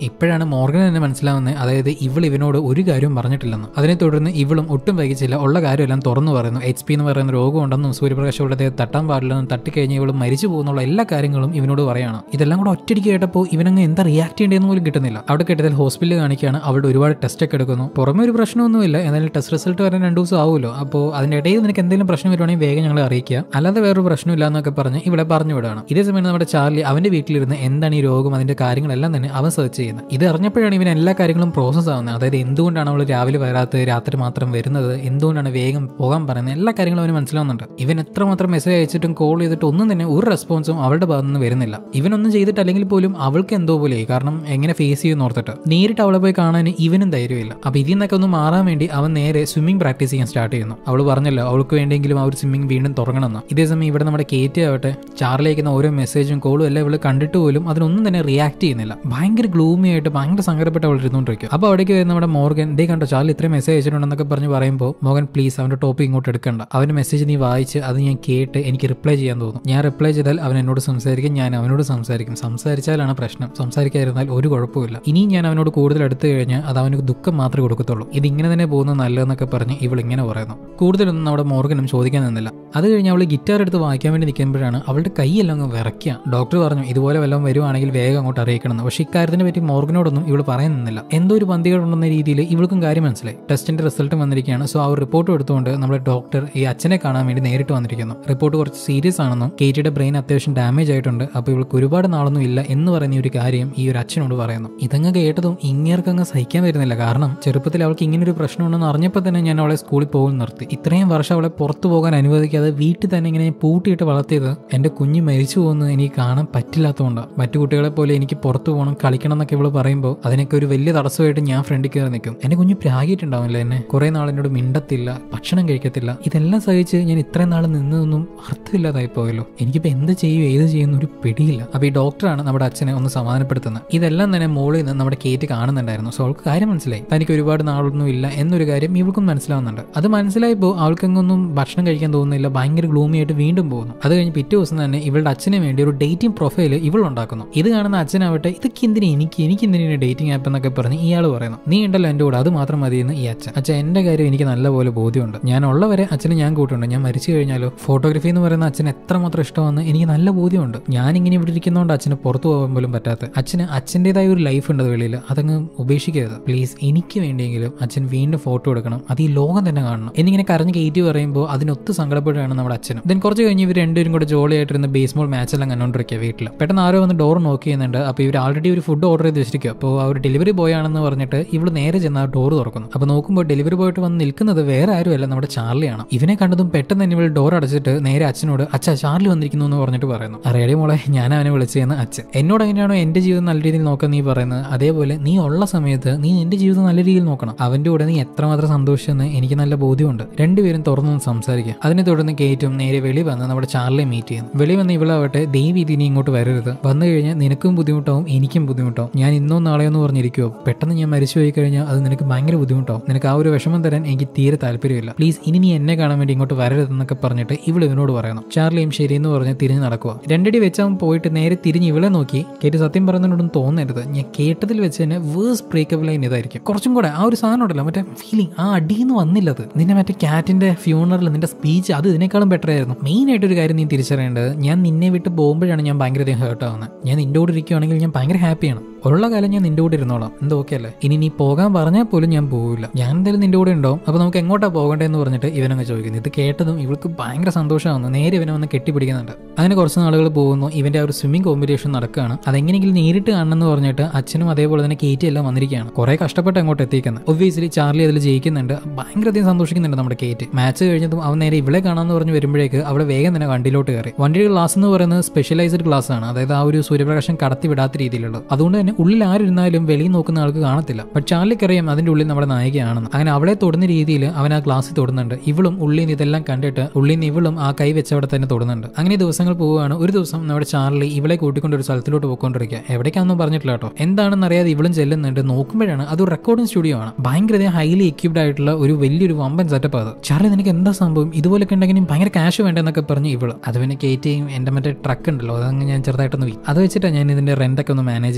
A: ഇപ്പോഴാണ് മോർഗൻ തന്നെ മനസ്സിലാവുന്നത് അതായത് ഇവൾ ഇവനോട് ഒരു കാര്യവും പറഞ്ഞിട്ടില്ലെന്ന് അതിനെ തുടർന്ന് ഇവളും ഒട്ടും വൈകിച്ചില്ല ഉള്ള കാര്യമെല്ലാം തുറന്നു പറയുന്നു എച്ച് പി എന്ന് പറയുന്ന രോഗം ഉണ്ടെന്നും സൂര്യപ്രകാശം ഉള്ളത് തട്ടാൻ പാടില്ലെന്നും തട്ടിക്കഴിഞ്ഞ് ഇവൾ മരിച്ചു പോകുന്നുള്ള എല്ലാ കാര്യങ്ങളും ഇവനോട് പറയാണ് ഇതെല്ലാം കൂടെ ഒറ്റയ്ക്ക് കേട്ടപ്പോൾ ഇവനങ്ങ് എന്താ റിയാക്ട് ചെയ്യേണ്ടതെന്ന് പോലും കിട്ടുന്നില്ല അവിടെ കിട്ടിയതിൽ ഹോസ്പിറ്റലിൽ കാണിക്കുകയാണ് അവളുടെ ഒരുപാട് ടെസ്റ്റ് ഒക്കെ എടുക്കുന്നു പുറമെ ഒരു പ്രശ്നമൊന്നുമില്ല എന്നാലും ടെസ്റ്റ് റിസൾട്ട് വരാൻ രണ്ട് ദിവസം ആവുമല്ലോ അപ്പോൾ അതിന്റെ ഇടയിൽ നിനക്ക് എന്തെങ്കിലും പ്രശ്നം വരുവാണെങ്കിൽ വേഗം ഞങ്ങളെ അറിയിക്കുക അല്ലാതെ വേറൊരു പ്രശ്നമില്ല എന്നൊക്കെ പറഞ്ഞ് ഇവിടെ പറഞ്ഞു വിടുകയാണ് ഇതേ സമയം നമ്മുടെ ചാർലി അവന്റെ വീട്ടിലിരുന്ന് എന്താണ് ഈ രോഗം അതിന്റെ കാര്യങ്ങളെല്ലാം തന്നെ അവൻ സെർച്ച് ചെയ്യുന്നത് ഇത് അറിഞ്ഞപ്പോഴാണ് ഇവൻ എല്ലാ കാര്യങ്ങളും പ്രോസസ്സ് ആവുന്നത് അതായത് എന്തുകൊണ്ടാണ് അവൾ രാവിലെ വരാത്തത് രാത്രി മാത്രം വരുന്നത് എന്തുകൊണ്ടാണ് വേഗം പോകാൻ പറയുന്നത് എല്ലാ കാര്യങ്ങളും അവന് മനസ്സിലാവുന്നുണ്ട് ഇവൻ എത്രമാത്രം മെസ്സേജ് അയച്ചിട്ടും കോൾ ചെയ്തിട്ടും ഒന്നും തന്നെ ഒരു റെസ്പോൺസും അവളുടെ ഭാഗത്ത് നിന്ന് വരുന്നില്ല ഇവനൊന്നും ചെയ്തിട്ടല്ലെങ്കിൽ പോലും അവൾക്ക് എന്തോ പോലെയായി കാരണം എങ്ങനെ ഫേസ് ചെയ്യുമെന്ന് ഓർത്തിട്ട് നേരിട്ട് അവളെ പോയി കാണാൻ ഇവനും ധൈര്യമില്ല അപ്പൊ ഇതിൽ നിന്നൊക്കെ ഒന്ന് മാറാൻ വേണ്ടി അവൻ നേരെ സ്വിമ്മിംഗ് പ്രാക്ടീസ് ചെയ്യാൻ സ്റ്റാർട്ട് ചെയ്യുന്നു അവൾ പറഞ്ഞല്ലോ അവൾക്ക് വേണ്ടിയെങ്കിലും ആ ഒരു സ്വിമ്മിംഗ് വീണ്ടും തുടങ്ങണമെന്ന് ഇതേ സമയം ഇവിടെ നമ്മുടെ കേറ്റി ആവട്ടെ ചാർലിയേക്കുന്ന ഓരോ മെസ്സേജും കോളും എല്ലാം ഇവള് കണ്ടിട്ട് പോലും അതിനൊന്നും തന്നെ റിയാക്ട് ചെയ്യുന്നില്ല ഭയങ്കര ഗ്ലൂമി ആയിട്ട് ഭയങ്കര സങ്കടപ്പെട്ട് അവൾ ഇരുന്നുകൊണ്ടിരിക്കും അപ്പോൾ അവിടേക്ക് വരുന്ന നമ്മുടെ മോർഗൻ ദേ കണ്ടോ ചാർലി ഇത്രയും മെസ്സേജ് അയച്ചിട്ടുണ്ടെന്നൊക്കെ പറഞ്ഞ് പറയുമ്പോൾ മോഹൻ പ്ലീസ് അവന്റെ ടോപ്പിക് ഇങ്ങോട്ട് എടുക്കണ്ട അവന്റെ മെസ്സേജ് നീ വായിച്ച് അത് ഞാൻ കേട്ട് എനിക്ക് റിപ്ലൈ ചെയ്യാൻ തോന്നും ഞാൻ റിപ്ലൈ ചെയ്താൽ അവൻ എന്നോട് സംസാരിക്കും ഞാൻ അവനോട് സംസാരിക്കും സംസാരിച്ചാലാണ് പ്രശ്നം സംസാരിക്കാതിരുന്നാൽ ഒരു കുഴപ്പമില്ല ഇനിയും ഞാൻ അവനോട് കൂടുതൽ എടുത്തു കഴിഞ്ഞാൽ അത് അവന് ദുഃഖം മാത്രമേ കൊടുക്കത്തുള്ളൂ ഇത് ഇങ്ങനെ തന്നെ പോകുന്നത് നല്ലതെന്നൊക്കെ പറഞ്ഞ് ഇവൾ ഇങ്ങനെ പറയുന്നു കൂടുതലൊന്നും നമ്മുടെ മോർഗനും ചോദിക്കാൻ നിന്നില്ല അത് കഴിഞ്ഞ് അവൾ ഗിറ്റാർ എടുത്ത് വായിക്കാൻ വേണ്ടി നിൽക്കുമ്പോഴാണ് അവളുടെ കൈയെല്ലാം അങ്ങ് വിറയ്ക്കുക ഡോക്ടർ പറഞ്ഞു ഇതുപോലെ വല്ലതും വരുവാണെങ്കിൽ വേഗം അങ്ങോട്ട് അറിയിക്കണം പക്ഷേ ഇക്കാര്യത്തിനെ പറ്റി മോർഗനോടൊന്നും ഇവൾ പറയാൻ നിന്നില്ല എന്തോ ഒരു പന്തികളുണ്ടെന്ന രീതിയിൽ ഇവൾക്കും കാര്യം മനസ്സിലായി ടെസ്റ്റിന്റെ റിസൾട്ട് വന്നിരിക്കുകയാണ് സോ ആ ഒരു റിപ്പോർട്ട് എടുത്തുകൊണ്ട് നമ്മുടെ ഡോക്ടർ ഈ അച്ഛനെ കാണാൻ വേണ്ടി നേരിട്ട് വന്നിരിക്കുന്നു റിപ്പോർട്ട് കുറച്ച് സീരിയസ് ആണെന്നും കേറ്റിയുടെ ബ്രെയിൻ അത്യാവശ്യം ഡാമേജ് ആയിട്ടുണ്ട് അപ്പോൾ ഇവൾക്ക് ഒരുപാട് നാളൊന്നും ഇല്ല എന്ന് പറയുന്ന ഈ ഒരു കാര്യം ഈ ഒരു അച്ഛനോട് പറയുന്നു ഇതങ്ങ് കേട്ടതും ഇങ്ങേർക്കങ്ങ് സഹിക്കാൻ വരുന്നില്ല കാരണം ചെറുപ്പത്തിൽ അവൾക്ക് ഇങ്ങനെ ഒരു പ്രശ്നമുണ്ടെന്ന് അറിഞ്ഞപ്പോൾ തന്നെ ഞാൻ അവളെ സ്കൂളിൽ പോകും നിർത്തി ഇത്രയും വർഷം അവളെ പുറത്തു പോകാൻ അനുവദിക്കാതെ വീട്ടിൽ തന്നെ ഇങ്ങനെ പൂട്ടിയിട്ട് വളർത്തിയത് എൻ്റെ കുഞ്ഞ് മരിച്ചു പോകുന്നത് എനിക്ക് കാണാൻ പറ്റില്ലാത്തതുകൊണ്ടാണ് മറ്റു കുട്ടികളെ പോലെ എനിക്ക് പുറത്തു പോകണം കളിക്കണം എന്നൊക്കെ ഇവള് പറയുമ്പോൾ അതിനൊക്കെ ഒരു വലിയ തടസ്സമായിട്ട് ഞാൻ ഫ്രണ്ടിൽ കയറി നിൽക്കും എൻ്റെ കുഞ്ഞ് പ്രാഗിയിട്ടുണ്ടാവില്ല എന്നെ കുറേ നാൾ എന്നോട് മിണ്ടത്തില്ല ഭക്ഷണം കഴിക്കത്തില്ല ഇതെല്ലാം സഹിച്ച് ഞാൻ ഇത്രയും നാൾ നിന്നതൊന്നും അർത്ഥമില്ലാതായി പോയല്ലോ എനിക്കിപ്പോൾ എന്ത് ചെയ്യും ഏത് ചെയ്യുന്ന ഒരു പിടിയില്ല അപ്പോൾ ഈ ഡോക്ടറാണ് നമ്മുടെ അച്ഛനെ ഒന്ന് സമാധാനപ്പെടുത്തുന്നത് ഇതെല്ലാം തന്നെ മോളിൽ നിന്ന് നമ്മുടെ കേറ്റ് കാണുന്നുണ്ടായിരുന്നു സോ അവൾക്ക് കാര്യം മനസ്സിലായി തനിക്ക് ഒരുപാട് നാളൊന്നും ഇല്ല എന്നൊരു കാര്യം ഇവൾക്കും മനസ്സിലാവുന്നുണ്ട് അത് മനസ്സിലായപ്പോൾ അവൾക്കെങ്ങൊന്നും ഭക്ഷണം കഴിക്കാൻ തോന്നുന്നില്ല ഭയങ്കര ഗ്ലൂമി ആയിട്ട് വീണ്ടും പോകുന്നു അത് കഴിഞ്ഞ് പിറ്റേ ദിവസം തന്നെ ഇവളുടെ അച്ഛന് വേണ്ടി ഒരു ഡേറ്റിംഗ് പ്രൊഫൈൽ ഇവൾ ഉണ്ടാക്കുന്നു ഇത് കാണുന്ന അച്ഛനാവട്ടെ ഇതൊക്കെ എന്തിനാ എനിക്ക് എനിക്ക് എന്തിനാണ് ഡേറ്റിംഗ് ആപ്പ് എന്നൊക്കെ പറഞ്ഞ് ഇയാൾ പറയുന്നു നീ ഉണ്ടല്ലോ എൻ്റെ കൂടെ അത് മാത്രം മതിയെന്ന് ഈ അച്ഛൻ അച്ഛൻ എൻ്റെ കാര്യം എനിക്ക് നല്ലപോലെ ബോധ്യമുണ്ട് ഞാൻ ഉള്ളവരെ അച്ഛന് ഞാൻ കൂട്ടുണ്ട് ഞാൻ മരിച്ചു കഴിഞ്ഞാലോ ഫോട്ടോഗ്രാഫി എന്ന് പറയുന്ന അച്ഛൻ എത്രമാത്രം ഇഷ്ടമെന്ന് എനിക്ക് നല്ല ബോധ്യമുണ്ട് ഞാൻ ഇങ്ങനെ ഇവിടെ ഇരിക്കുന്നതുകൊണ്ട് അച്ഛന് പുറത്തു പോകാൻ പോലും പറ്റാത്ത അച്ഛന് അച്ഛൻ്റെതായ ഒരു ലൈഫ് ഉണ്ട് വെളിയിൽ അതങ്ങ് ഉപേക്ഷിക്കരുത് പ്ലീസ് എനിക്ക് വേണ്ടിയെങ്കിലും അച്ഛൻ വീണ്ടും ഫോട്ടോ എടുക്കണം അത് ഈ ലോകം തന്നെ കാണണം എന്നിങ്ങനെ കരഞ്ഞ് കയറ്റി പറയുമ്പോൾ അതിനൊത്ത് സങ്കടപ്പെടുകയാണ് നമ്മുടെ അച്ഛനും ദെൻ കുറച്ച് കഴിഞ്ഞ് ഇവർ രണ്ടുപേരും കൂടെ ജോളിയായിട്ടിരുന്ന ബേസ്ബോൾ മാച്ച് എല്ലാം കണ്ടോണ്ടിരിക്കുക വീട്ടിൽ പെട്ടെന്ന് ആരോ വന്ന് ഡോർ നോക്കി ചെയ്യുന്നുണ്ട് അപ്പോൾ ഇവർ ആൾറെഡി ഒരു ഫുഡ് ഓർഡർ ചെയ്ത് വെച്ചിരിക്കുക അപ്പോൾ ആ ഒരു ഡെലിവറി ബോയ് ആണെന്ന് പറഞ്ഞിട്ട് ഇവള് നേരെ ചെന്ന് ആ ഡോർ തുറക്കുന്നു അപ്പോൾ നോക്കുമ്പോൾ ഡെലിവറി ബോയിട്ട് വന്ന് നിൽക്കുന്നത് വേറെ ആരുമല്ല നമ്മുടെ ചാർലിയാണ് ഇവനെ കണ്ടതും പെട്ടെന്ന് തന്നെ ഇവൾ ഡോർ അടച്ചിട്ട് നേരെ അച്ഛനോട് അച്ഛ ചാർലി വന്നിരിക്കുന്നു എന്ന് പറഞ്ഞിട്ട് പറയുന്നു അറിയാടി മോളെ ഞാൻ അവനെ വിളിച്ചതെന്ന് അച്ഛൻ എന്നോട് എങ്ങനെയാണോ എന്റെ ജീവിതം നല്ല രീതിയിൽ നോക്കാൻ നീ പറയുന്നത് അതേപോലെ നീ ഉള്ള സമയത്ത് നീ എന്റെ ജീവിതം നല്ല രീതിയിൽ നോക്കണം അവന്റെ കൂടെ നീ എത്രമാത്രം സന്തോഷിച്ചെന്ന് എനിക്ക് നല്ല ബോധ്യമുണ്ട് രണ്ടുപേരും തുറന്നു സംസാരിക്കുക അതിനെ തുടർന്ന് കേറ്റും നേരെ വെളി വന്ന് നമ്മുടെ ചാർലിയെ മീറ്റ് ചെയ്യുന്നു വെളി വന്ന് ഇവളാവട്ടെ ദൈവം ഇതിനി ഇങ്ങോട്ട് വരരുത് വന്നു കഴിഞ്ഞാൽ നിനക്കും ബുദ്ധിമുട്ടാവും എനിക്കും ബുദ്ധിമുട്ടാവും ഞാൻ ഇന്നോ നാളെയോ എന്ന് പറഞ്ഞിരിക്കുവോ പെട്ടെന്ന് ഞാൻ മരിച്ചു പോയി കഴിഞ്ഞാൽ അത് നിനക്ക് ഭയങ്കര ബുദ്ധിമുട്ടാവും നിനക്ക് ആ ഒരു വിഷമം തരാൻ എനിക്ക് തീരെ താല്പര്യമില്ല പ്ലീസ് ഇനി നീ എന്നെ കാണാൻ വേണ്ടി ഇങ്ങോട്ട് വരരുതെന്നൊക്കെ പറഞ്ഞിട്ട് ഇവൾ ഇവനോട് പറയുന്നു ചാർലിയും ശരിയെന്ന് പറഞ്ഞ് തിരിഞ്ഞ് നടക്കുക രണ്ടടി വെച്ച് അവൻ പോയിട്ട് നേരെ തിരിഞ്ഞ് ഇവളെ നോക്കി കേട്ട് സത്യം പറയുന്നതിനോടും തോന്നരുത് ഞാൻ കേട്ടതിൽ വെച്ച് തന്നെ വേഴ്സ് ബ്രേക്കപ്പ് ലൈൻ ഇതായിരിക്കും കുറച്ചും കൂടെ ആ ഒരു സാധനം ഉണ്ടല്ലോ മറ്റേ ഫീലിംഗ് ആ അടിയെന്ന് വന്നില്ലത് നിന്നെ മറ്റേ കാറ്റിന്റെ ഫ്യൂണറിൽ നിന്റെ സ്പീച്ച് അത് ഇതിനേക്കാളും ബെറ്റർ ആയിരുന്നു മെയിൻ ആയിട്ട് ഒരു കാര്യം നീ തിരിച്ചറിയേണ്ടത് ഞാൻ നിന്നെ വിട്ട് പോകുമ്പോഴാണ് ഞാൻ ഭയങ്കര ഹേർട്ട് ആവുന്നത് ഞാൻ നിന്റെ കൂടെ ഇരിക്കുകയാണെങ്കിൽ ഞാൻ ഭയങ്കര ഹാപ്പിയാണ് ഉള്ള കാലം ഞാൻ നിന്റെ കൂടെ ഇരുന്നോളാം എന്തോ ഓക്കെ അല്ലേ ഇനി നീ പോകാൻ പറഞ്ഞാൽ പോലും ഞാൻ പോവില്ല ഞാൻ എന്തായാലും നിന്റെ കൂടെ ഉണ്ടാവും അപ്പോൾ നമുക്ക് എങ്ങോട്ടാ പോകണ്ടേന്ന് പറഞ്ഞിട്ട് ഇവനങ്ങ് ചോദിക്കുന്നു ഇത് കേട്ടതും ഇവൾക്ക് ഭയങ്കര സന്തോഷമാവുന്നു നേരെ ഇവനെ വന്ന് കെട്ടിപ്പിടിക്കുന്നുണ്ട് അങ്ങനെ കുറച്ച് നാളുകൾ പോകുന്നു ഇവന്റെ ആ ഒരു സ്വിമ്മിംഗ് കോമ്പറ്റീഷൻ നടക്കുകയാണ് അതെങ്ങനെയെങ്കിലും നേരിട്ട് കാണണമെന്ന് പറഞ്ഞിട്ട് അച്ഛനും അതേപോലെ തന്നെ കേറ്റി എല്ലാം വന്നിരിക്കുകയാണ് കുറെ കഷ്ടപ്പെട്ട് അങ്ങോട്ട് എത്തിക്കുന്നത് ഒബ്വിയസ്ലി ചാർലി അതിൽ ജയിക്കുന്നുണ്ട് ഭയങ്കര അധികം സന്തോഷിക്കുന്നുണ്ട് നമ്മുടെ കേറ്റ് മാച്ച് കഴിഞ്ഞതും അവൻ നേരെ ഇവളെ കാണാമെന്ന് പറഞ്ഞ് വരുമ്പോഴേക്ക് അവിടെ വേഗം തന്നെ വണ്ടിയിലോട്ട് കയറി വണ്ടിയുടെ ഗ്ലാസ് എന്ന് പറയുന്നത് സ്പെഷ്യലൈസ്ഡ് ഗ്ലാസ് ആണ് അതായത് ആ ഒരു സൂര്യപ്രകാശം കടത്തി വിടാത്ത രീതിയിലുള്ളത് അതുകൊണ്ട് തന്നെ ഉള്ളിൽ ആരിരുന്നാലും വെളിയിൽ നോക്കുന്ന ആൾക്ക് കാണത്തില്ല ബട്ട് ചാർലിക്കറിയാം അതിന്റെ ഉള്ളിൽ നമ്മുടെ നായികയാണെന്ന് അങ്ങനെ അവളെ തൊടുന്ന രീതിയിൽ അവൻ ആ ഗ്ലാസ്സിൽ തൊടുന്നുണ്ട് ഇവളും ഉള്ളിൽ നിന്ന് ഇതെല്ലാം കണ്ടിട്ട് ഉള്ളിൽ നിന്ന് ഇവളും ആ കൈ വെച്ച് അവിടെ തന്നെ തൊടുന്നുണ്ട് അങ്ങനെ ദിവസങ്ങൾ പോവുകയാണ് ഒരു ദിവസം നമ്മുടെ ചാർലി ഇവളെ കൂട്ടിക്കൊണ്ട് ഒരു സ്ഥലത്തിലോട്ട് പോയിക്കൊണ്ടിരിക്കുക എവിടേക്കാണെന്നും പറഞ്ഞിട്ടില്ല കേട്ടോ എന്താണെന്ന് അറിയാതെ ഇവളും ചെല്ലുന്നുണ്ട് നോക്കുമ്പോഴാണ് അത് റെക്കോർഡിംഗ് സ്റ്റുഡിയോ ആണ് ഭയങ്കര ഹൈലി എക്യുപ്ഡ് ആയിട്ടുള്ള ഒരു വലിയൊരു വമ്പൻ സെറ്റപ്പ് അത് ചാർലി നിനക്ക് എന്താ സംഭവം ഇതുപോലൊക്കെ ഉണ്ടെങ്കിലും ഭയങ്കര ക്യാഷ് വേണ്ടെന്നൊക്കെ പറഞ്ഞ് ഇവള് അത് പിന്നെ കയറ്റിയും എന്റെ മറ്റേ ട്രക്ക് ഉണ്ടല്ലോ അതങ്ങ് ഞാൻ ചെറുതായിട്ടൊന്ന് വി അത് വെച്ചിട്ടാണ് ഞാൻ ഇതിന്റെ റെന്റ് ഒക്കെ ഒന്ന് മാനേജ് ചെയ്തത് നിനക്ക്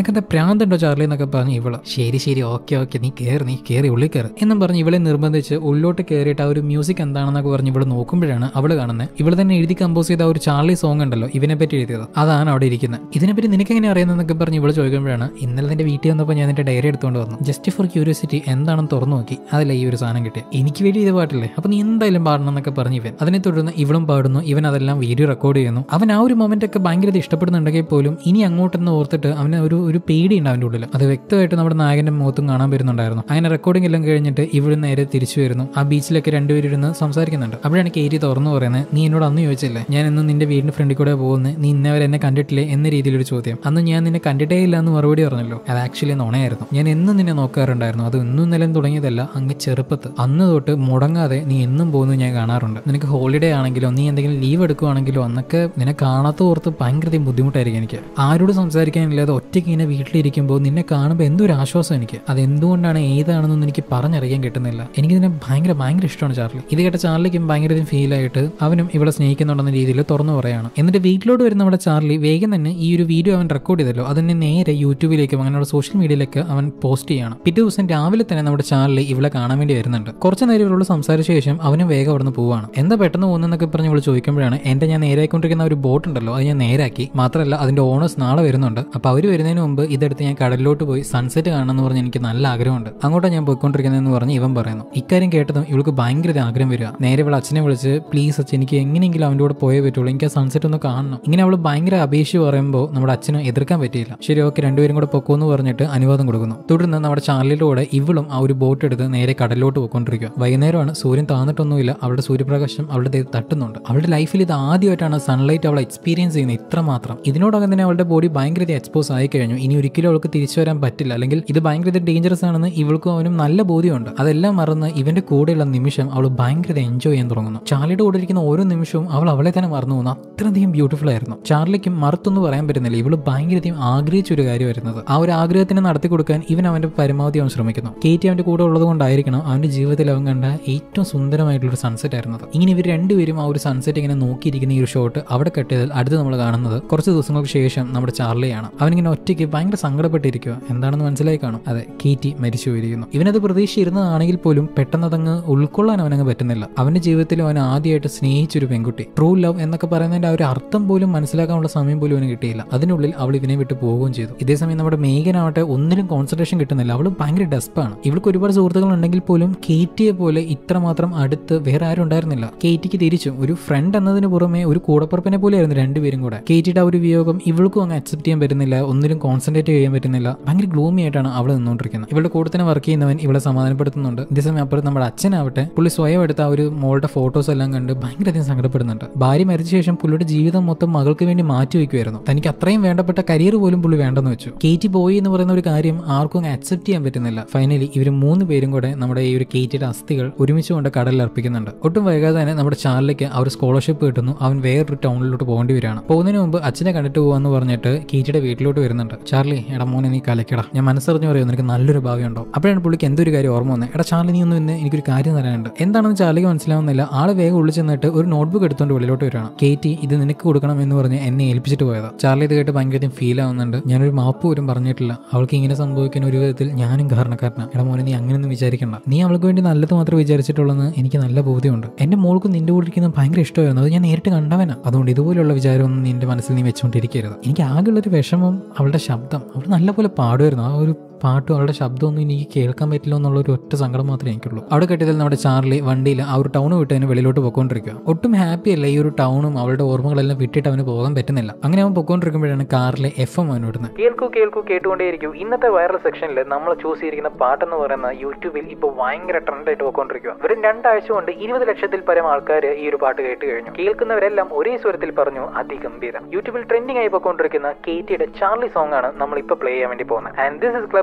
A: നിനക്കെന്താ പ്രാന്തുണ്ടോ ചാർലി എന്നൊക്കെ പറഞ്ഞ് ഇവള് ശരി ശരി ഓക്കെ ഓക്കെ നീ കയറി നീ കയറി ഉള്ളിൽ കയറി എന്നും പറഞ്ഞ് ഇവളെ നിർബന്ധിച്ച് ഉള്ളിലോട്ട് കയറിയിട്ട് ആ ഒരു മ്യൂസിക് എന്താണെന്നൊക്കെ പറഞ്ഞ് ഇവള് നോക്കുമ്പോഴാണ് അവള് കാണുന്നത് ഇവള് തന്നെ എഴുതി കമ്പോസ് ചെയ്ത ആ ഒരു ചാർലി സോങ് ഉണ്ടല്ലോ ഇവനെ പറ്റി എഴുതിയത് അതാണ് അവിടെ ഇരിക്കുന്നത് ഇതിനെപ്പറ്റി നിനക്ക് എങ്ങനെ അറിയുന്നതെന്നൊക്കെ പറഞ്ഞ് ഇവള് ചോദിക്കുമ്പോഴാണ് ഇന്നലെ നിന്റെ വീട്ടിൽ വന്നപ്പോൾ ഞാൻ നിന്റെ ഡയറി എടുത്തുകൊണ്ട് വന്നു ജസ്റ്റ് ഫോർ ക്യൂരിയോസിറ്റി എന്താണെന്ന് തുറന്നു നോക്കി അതല്ല ഈ ഒരു സാധനം കിട്ടിയത് എനിക്ക് വേണ്ടി ഇത് പാട്ടില്ലേ അപ്പൊ നീ എന്തായാലും പാടണം എന്നൊക്കെ പറഞ്ഞ് ഇവൻ അതിനെ തുടർന്ന് ഇവളും പാടുന്നു ഇവൻ അതെല്ലാം വീഡിയോ റെക്കോർഡ് ചെയ്യുന്നു അവൻ ആ ഒരു മൊമെന്റ് ഒക്കെ ഭയങ്കര ഇഷ്ടപ്പെടുന്നുണ്ടെങ്കിൽ പോലും ഇനി അങ്ങോട്ടെന്ന് ഓർത്തിട്ട് അവന് ഒരു ഒരു പേടിയുണ്ട് അവൻ്റെ ഉള്ളിൽ അത് വ്യക്തമായിട്ട് നമ്മുടെ നായകന്റെ മുഖത്തും കാണാൻ വരുന്നുണ്ടായിരുന്നു അങ്ങനെ റെക്കോർഡിംഗ് എല്ലാം കഴിഞ്ഞിട്ട് ഇവിടെ നേരെ തിരിച്ചു വരുന്നു ആ ബീച്ചിലൊക്കെ രണ്ടുപേരും ഇരുന്ന് സംസാരിക്കുന്നുണ്ട് അപ്പോഴാണ് കേരി തുറന്നു പറയുന്നത് നീ എന്നോട് അന്ന് ചോദിച്ചില്ലേ ഞാൻ ഇന്ന് നിന്റെ വീടിന്റെ ഫ്രണ്ടിൽ കൂടെ പോകുന്നത് നീ ഇന്നവരെ എന്നെ കണ്ടിട്ടില്ലേ എന്ന രീതിയിലൊരു ചോദ്യം അന്ന് ഞാൻ നിന്നെ കണ്ടിട്ടേ ഇല്ല എന്ന് മറുപടി പറഞ്ഞല്ലോ അത് ആക്ച്വലി നുണയായിരുന്നു ഞാൻ എന്നും നിന്നെ നോക്കാറുണ്ടായിരുന്നു അത് ഇന്നും നിലം തുടങ്ങിയതല്ല അങ്ങ് ചെറുപ്പത്ത് അന്ന് തൊട്ട് മുടങ്ങാതെ നീ എന്നും പോകുന്നത് ഞാൻ കാണാറുണ്ട് നിനക്ക് ഹോളിഡേ ആണെങ്കിലോ നീ എന്തെങ്കിലും ലീവ് എടുക്കുവാണെങ്കിലോ അന്നൊക്കെ നിന്നെ കാണാത്ത ഓർത്ത് ഭയങ്കര ബുദ്ധിമുട്ടായിരിക്കും എനിക്ക് ആരോട് സംസാരിക്കാനില്ലാതെ ഒറ്റയ്ക്ക് ഇങ്ങനെ വീട്ടിലിരിക്കുമ്പോൾ നിന്നെ കാണുമ്പോൾ എന്തൊരു ആശ്വാസം എനിക്ക് അത് എന്തുകൊണ്ടാണ് ഏതാണെന്നൊന്നും എനിക്ക് പറഞ്ഞറിയാൻ കിട്ടുന്നില്ല എനിക്കിതിനെ ഭയങ്കര ഭയങ്കര ഇഷ്ടമാണ് ചാർലി ഇത് കേട്ട ചാർലിക്കും ഭയങ്കര ഫീൽ ആയിട്ട് അവനും ഇവിടെ സ്നേഹിക്കുന്നുണ്ടെന്ന രീതിയിൽ തുറന്നു പറയാണ് എന്നിട്ട് വീട്ടിലോട്ട് വരുന്ന നമ്മുടെ ചാർലി വേഗം തന്നെ ഈ ഒരു വീഡിയോ അവൻ റെക്കോർഡ് ചെയ്തല്ലോ അതിനെ നേരെ യൂട്യൂബിലേക്കും അങ്ങനെയുള്ള സോഷ്യൽ മീഡിയയിലേക്ക് അവൻ പോസ്റ്റ് ചെയ്യണം പിറ്റേ ദിവസം രാവിലെ തന്നെ നമ്മുടെ ചാർലി ഇവളെ കാണാൻ വേണ്ടി വരുന്നുണ്ട് കുറച്ച് നേരം ഇവളോട് സംസാരിച്ച ശേഷം അവനും വേഗം അവിടുന്ന് പോവാണ് എന്താ പെട്ടെന്ന് പോകുന്നതെന്നൊക്കെ പറഞ്ഞ് ഇവള് ചോദിക്കുമ്പോഴാണ് എന്റെ ഞാൻ നേരായിക്കൊണ്ടിരിക്കുന്ന ഒരു ബോട്ട് ഉണ്ടല്ലോ അത് ഞാൻ നേരാക്കി മാത്രമല്ല അതിന്റെ ഓണേഴ്സ് നാളെ വരുന്നുണ്ട് അപ്പൊ അവർ വരുന്നതിന് മുമ്പ് ഇതെടുത്ത് ഞാൻ കടലിലോട്ട് പോയി സൺസെറ്റ് കാണണം എന്ന് പറഞ്ഞ് എനിക്ക് നല്ല ആഗ്രഹമുണ്ട് അങ്ങോട്ടാണ് ഞാൻ പോയിക്കൊണ്ടിരിക്കുന്നതെന്ന് പറഞ്ഞ് ഇവൻ പറയുന്നു ഇക്കാര്യം കേട്ടതും ഇവൾക്ക് ഭയങ്കര ഒരു ആഗ്രഹം വരിക നേരെ ഇവൾ അച്ഛനെ വിളിച്ച് പ്ലീസ് അച്ഛൻ എനിക്ക് എങ്ങനെയെങ്കിലും അവൻ്റെ കൂടെ പോയേ പറ്റുള്ളൂ എനിക്ക് ആ സൺസെറ്റ് ഒന്ന് കാണണം ഇങ്ങനെ അവൾ ഭയങ്കര അപേക്ഷിച്ച് പറയുമ്പോൾ നമ്മുടെ അച്ഛനും എതിർക്കാൻ പറ്റിയില്ല ശരി ഓക്കെ രണ്ടുപേരും കൂടെ പൊക്കോന്ന് പറഞ്ഞിട്ട് അനുവാദം കൊടുക്കുന്നു തുടർന്ന് നമ്മുടെ ചാനലിൻ്റെ കൂടെ ഇവളും ആ ഒരു ബോട്ട് എടുത്ത് നേരെ കടലിലോട്ട് പോയിക്കൊണ്ടിരിക്കുക വൈകുന്നേരമാണ് സൂര്യൻ താന്നിട്ടൊന്നുമില്ല അവളുടെ സൂര്യപ്രകാശം അവളുടെ ദേഹത്ത് തട്ടുന്നുണ്ട് അവളുടെ ലൈഫിൽ ഇത് ആദ്യമായിട്ടാണ് സൺലൈറ്റ് അവൾ എക്സ്പീരിയൻസ് ചെയ്യുന്നത് ഇത്ര മാത്രം ഇതിനോടകം തന്നെ അവളുടെ ബോഡി ഭയങ്കര എക്സ്പോസ് ആയി കഴിഞ്ഞു ഇനി ഒരിക്കലും അവൾക്ക് തിരിച്ചു വരാൻ പറ്റില്ല അല്ലെങ്കിൽ ഇത് ഭയങ്കര ഡേഞ്ചറസ് ആണെന്ന് ഇവൾക്കും അവനും നല്ല ബോധ്യമുണ്ട് അതെല്ലാം മറന്ന് ഇവന്റെ കൂടെയുള്ള നിമിഷം അവൾ ഭയങ്കര എൻജോയ് ചെയ്യാൻ തുടങ്ങുന്നു ചാർലിയുടെ കൂടെ ഇരിക്കുന്ന ഓരോ നിമിഷവും അവൾ അവളെ തന്നെ മറന്നു പോകുന്നു അത്രയധികം ബ്യൂട്ടിഫുൾ ആയിരുന്നു ചാർലിക്കും മറുത്തൊന്നും പറയാൻ പറ്റുന്നില്ല ഇവള് ഭയങ്കരധികം ആഗ്രഹിച്ച ഒരു കാര്യം വരുന്നത് ആ ഒരു ആഗ്രഹത്തിനെ നടത്തി കൊടുക്കാൻ ഇവൻ അവന്റെ പരമാവധി അവൻ ശ്രമിക്കുന്നു കേറ്റി അവന്റെ കൂടെ ഉള്ളത് കൊണ്ടായിരിക്കണം അവന്റെ ജീവിതത്തിൽ അവൻ കണ്ട ഏറ്റവും സുന്ദരമായിട്ടുള്ള ഒരു സൺസെറ്റ് ആയിരുന്നത് ഇങ്ങനെ ഇവർ രണ്ടുപേരും ആ ഒരു സൺസെറ്റ് ഇങ്ങനെ നോക്കിയിരിക്കുന്ന ഈ ഒരു ഷോട്ട് അവിടെ കട്ടിയതിൽ അടുത്ത് നമ്മൾ കാണുന്നത് കുറച്ച് ദിവസങ്ങൾക്ക് ശേഷം നമ്മുടെ ചാർലിയാണ് അവനിങ്ങനെ ഒറ്റയ്ക്ക് ഭയങ്കര സങ്കടപ്പെട്ടിരിക്കുക എന്താണെന്ന് മനസ്സിലായി കാണും അതെ കീറ്റി മരിച്ചു പോയിരിക്കുന്നു ഇവനത് പ്രതീക്ഷിച്ചിരുന്നതാണെങ്കിൽ പോലും പെട്ടെന്ന് അതങ്ങ് ഉൾക്കൊള്ളാൻ അവനങ്ങ് പറ്റുന്നില്ല അവന്റെ ജീവിതത്തിൽ അവൻ ആദ്യമായിട്ട് സ്നേഹിച്ചൊരു പെൺകുട്ടി ട്രൂ ലവ് എന്നൊക്കെ പറയുന്നതിന്റെ ആ ഒരു അർത്ഥം പോലും മനസ്സിലാക്കാനുള്ള സമയം പോലും അവന് കിട്ടിയില്ല അതിനുള്ളിൽ അവൾ ഇവനെ വിട്ട് പോവുകയും ചെയ്തു ഇതേസമയം നമ്മുടെ മേഘനാവട്ടെ ഒന്നിനും കോൺസെൻട്രേഷൻ കിട്ടുന്നില്ല അവൾ ഭയങ്കര ഡെസ്പാണ് ഇവൾക്ക് ഒരുപാട് സുഹൃത്തുക്കൾ ഉണ്ടെങ്കിൽ പോലും കേറ്റിയെ പോലെ ഇത്രമാത്രം അടുത്ത് വേറെ ആരും ഉണ്ടായിരുന്നില്ല കേറ്റിക്ക് തിരിച്ചു ഒരു ഫ്രണ്ട് എന്നതിന് പുറമെ ഒരു കൂടപ്പുറപ്പിനെ പോലെയായിരുന്നു രണ്ടുപേരും കൂടെ കേറ്റിയുടെ ആ ഒരു വിയോഗം ഇവൾക്കും അങ്ങ് അക്സെപ്റ്റ് ചെയ്യാൻ പറ്റുന്നില്ല ഒന്നിനും കോൺസെൻട്രേറ്റ് ചെയ്യാൻ പറ്റുന്നില്ല ഭയങ്കര ഗ്ലൂമി ആയിട്ടാണ് അവൾ നിന്നുകൊണ്ടിരിക്കുന്നത് ഇവളുടെ കൂടെ തന്നെ വർക്ക് ചെയ്യുന്നവൻ ഇവളെ സമാധാനപ്പെടുത്തുന്നുണ്ട് ഇതേസമയം അപ്പുറത്ത് നമ്മുടെ അച്ഛനാവട്ടെ പുള്ളി സ്വയം എടുത്ത ആ ഒരു മോളുടെ ഫോട്ടോസ് എല്ലാം കണ്ട് ഭയങ്കരധികം സങ്കടപ്പെടുന്നുണ്ട് ഭാര്യ മരിച്ച ശേഷം പുള്ളിയുടെ ജീവിതം മൊത്തം മകൾക്ക് വേണ്ടി മാറ്റി വയ്ക്കുമായിരുന്നു തനിക്ക് അത്രയും വേണ്ടപ്പെട്ട കരിയർ പോലും പുള്ളി വേണ്ടെന്ന് വെച്ചു കേറ്റി പോയി എന്ന് പറയുന്ന ഒരു കാര്യം ആർക്കും അങ്ങ് അക്സെപ്റ്റ് ചെയ്യാൻ പറ്റുന്നില്ല ഫൈനലി ഇവർ മൂന്ന് പേരും കൂടെ നമ്മുടെ ഈ ഒരു കേറ്റിയുടെ അസ്ഥികൾ ഒരുമിച്ച് കൊണ്ട് കടലിൽ അർപ്പിക്കുന്നുണ്ട് ഒട്ടും വൈകാതെ തന്നെ നമ്മുടെ ചാർലിക്ക് ആ ഒരു സ്കോളർഷിപ്പ് കിട്ടുന്നു അവൻ വേറൊരു ടൗണിലോട്ട് പോകേണ്ടി വരികയാണ് പോകുന്നതിന് മുമ്പ് അച്ഛനെ കണ്ടിട്ട് പോകാന്ന് പറഞ്ഞിട്ട് കേറ്റിയുടെ വീട്ടിലോട്ട് വരുന്നുണ്ട് ചാർലി എടാ മോനെ നീ കലക്കടാ ഞാൻ മനസ്സറിഞ്ഞു പറയുന്നു നിനക്ക് നല്ലൊരു ഭാവി ഉണ്ടോ അപ്പോഴാണ് പുള്ളിക്ക് എന്തൊരു കാര്യം ഓർമ്മ വന്നത് എടാ ചാർലി നീ ഒന്ന് ഇന്ന് എനിക്കൊരു കാര്യം തരാനുണ്ട് എന്താണെന്ന് ചാർലിക്ക് മനസ്സിലാവുന്നില്ല ആള് വേഗം ഉള്ളിൽ ചെന്നിട്ട് ഒരു നോട്ട്ബുക്ക് എടുത്തുകൊണ്ട് വെളിയിലോട്ട് വരികയാണ് കേറ്റി ഇത് നിനക്ക് കൊടുക്കണം എന്ന് പറഞ്ഞ് എന്നെ ഏൽപ്പിച്ചിട്ട് പോയതാ ചാർലി ഇത് കേട്ട് ഭയങ്കര ഫീൽ ആവുന്നുണ്ട് ഞാനൊരു മാപ്പ് പോലും പറഞ്ഞിട്ടില്ല അവൾക്ക് ഇങ്ങനെ സംഭവിക്കുന്ന ഒരു വിധത്തിൽ ഞാനും കാരണക്കാരനാണ് എടാ മോനെ നീ അങ്ങനെയൊന്നും വിചാരിക്കണ്ട നീ അവൾക്ക് വേണ്ടി നല്ലത് മാത്രമേ വിചാരിച്ചിട്ടുള്ളെന്ന് എനിക്ക് നല്ല ബോധ്യമുണ്ട് എന്റെ മോൾക്ക് നിന്റെ കൂടെ ഇരിക്കുന്നത് ഭയങ്കര ഇഷ്ടമായിരുന്നു അത് ഞാൻ നേരിട്ട് കണ്ടവനാ അതുകൊണ്ട് ഇതുപോലുള്ള വിചാരമൊന്നും നിന്റെ മനസ്സിൽ നീ വെച്ചുകൊണ്ടിരിക്കരുത് എനിക്ക് ആകെയുള്ളൊരു വിഷമം അവളുടെ ശബ്ദം അവൾ നല്ലപോലെ പാടുമായിരുന്നു ആ ഒരു പാട്ടും അവളുടെ ശബ്ദമൊന്നും എനിക്ക് കേൾക്കാൻ പറ്റില്ല എന്നുള്ള ഒരു ഒറ്റ സങ്കടം മാത്രമേ എനിക്കുള്ളൂ അവിടെ കെട്ടിയതിൽ നമ്മുടെ ചാർലി വണ്ടിയിൽ ആ ഒരു ടൗൺ വിട്ടതിന് വെളിയിലോട്ട് പോയിക്കൊണ്ടിരിക്കുക ഒട്ടും ഹാപ്പി അല്ല ഈ ഒരു ടൗണും അവളുടെ ഓർമ്മകളെല്ലാം വിട്ടിട്ട് അവന് പോകാൻ പറ്റുന്നില്ല അങ്ങനെ അവൻ പോയിക്കൊണ്ടിരിക്കുമ്പോഴാണ് കാറിലെ എഫ് എം അവൻ വിടുന്നത്
B: കേൾക്കൂ കേൾക്കൂ കേട്ടുകൊണ്ടേയിരിക്കും ഇന്നത്തെ വൈറൽ സെക്ഷനിൽ നമ്മൾ ചൂസ് ചെയ്തിരിക്കുന്ന പാട്ടെന്ന് പറയുന്ന യൂട്യൂബിൽ ഇപ്പോൾ ഭയങ്കര ട്രെൻഡായിട്ട് പോയിക്കൊണ്ടിരിക്കുക വെറും രണ്ടാഴ്ച കൊണ്ട് ഇരുപത് ലക്ഷത്തിൽ പരം ആൾക്കാർ ഈ ഒരു പാട്ട് കേട്ട് കഴിഞ്ഞു കേൾക്കുന്നവരെല്ലാം ഒരേ സ്വരത്തിൽ പറഞ്ഞു അതിഗംഭീരം യൂട്യൂബിൽ ട്രെൻഡിംഗ് ആയി പോയിക്കൊണ്ടിരിക്കുന്ന കേറ്റിയുടെ ചാർലി സോങ് ആണ് നമ്മൾ ഇപ്പോൾ പ്ലേ ചെയ്യാൻ വേണ്ടി പോകുന്നത് and this is club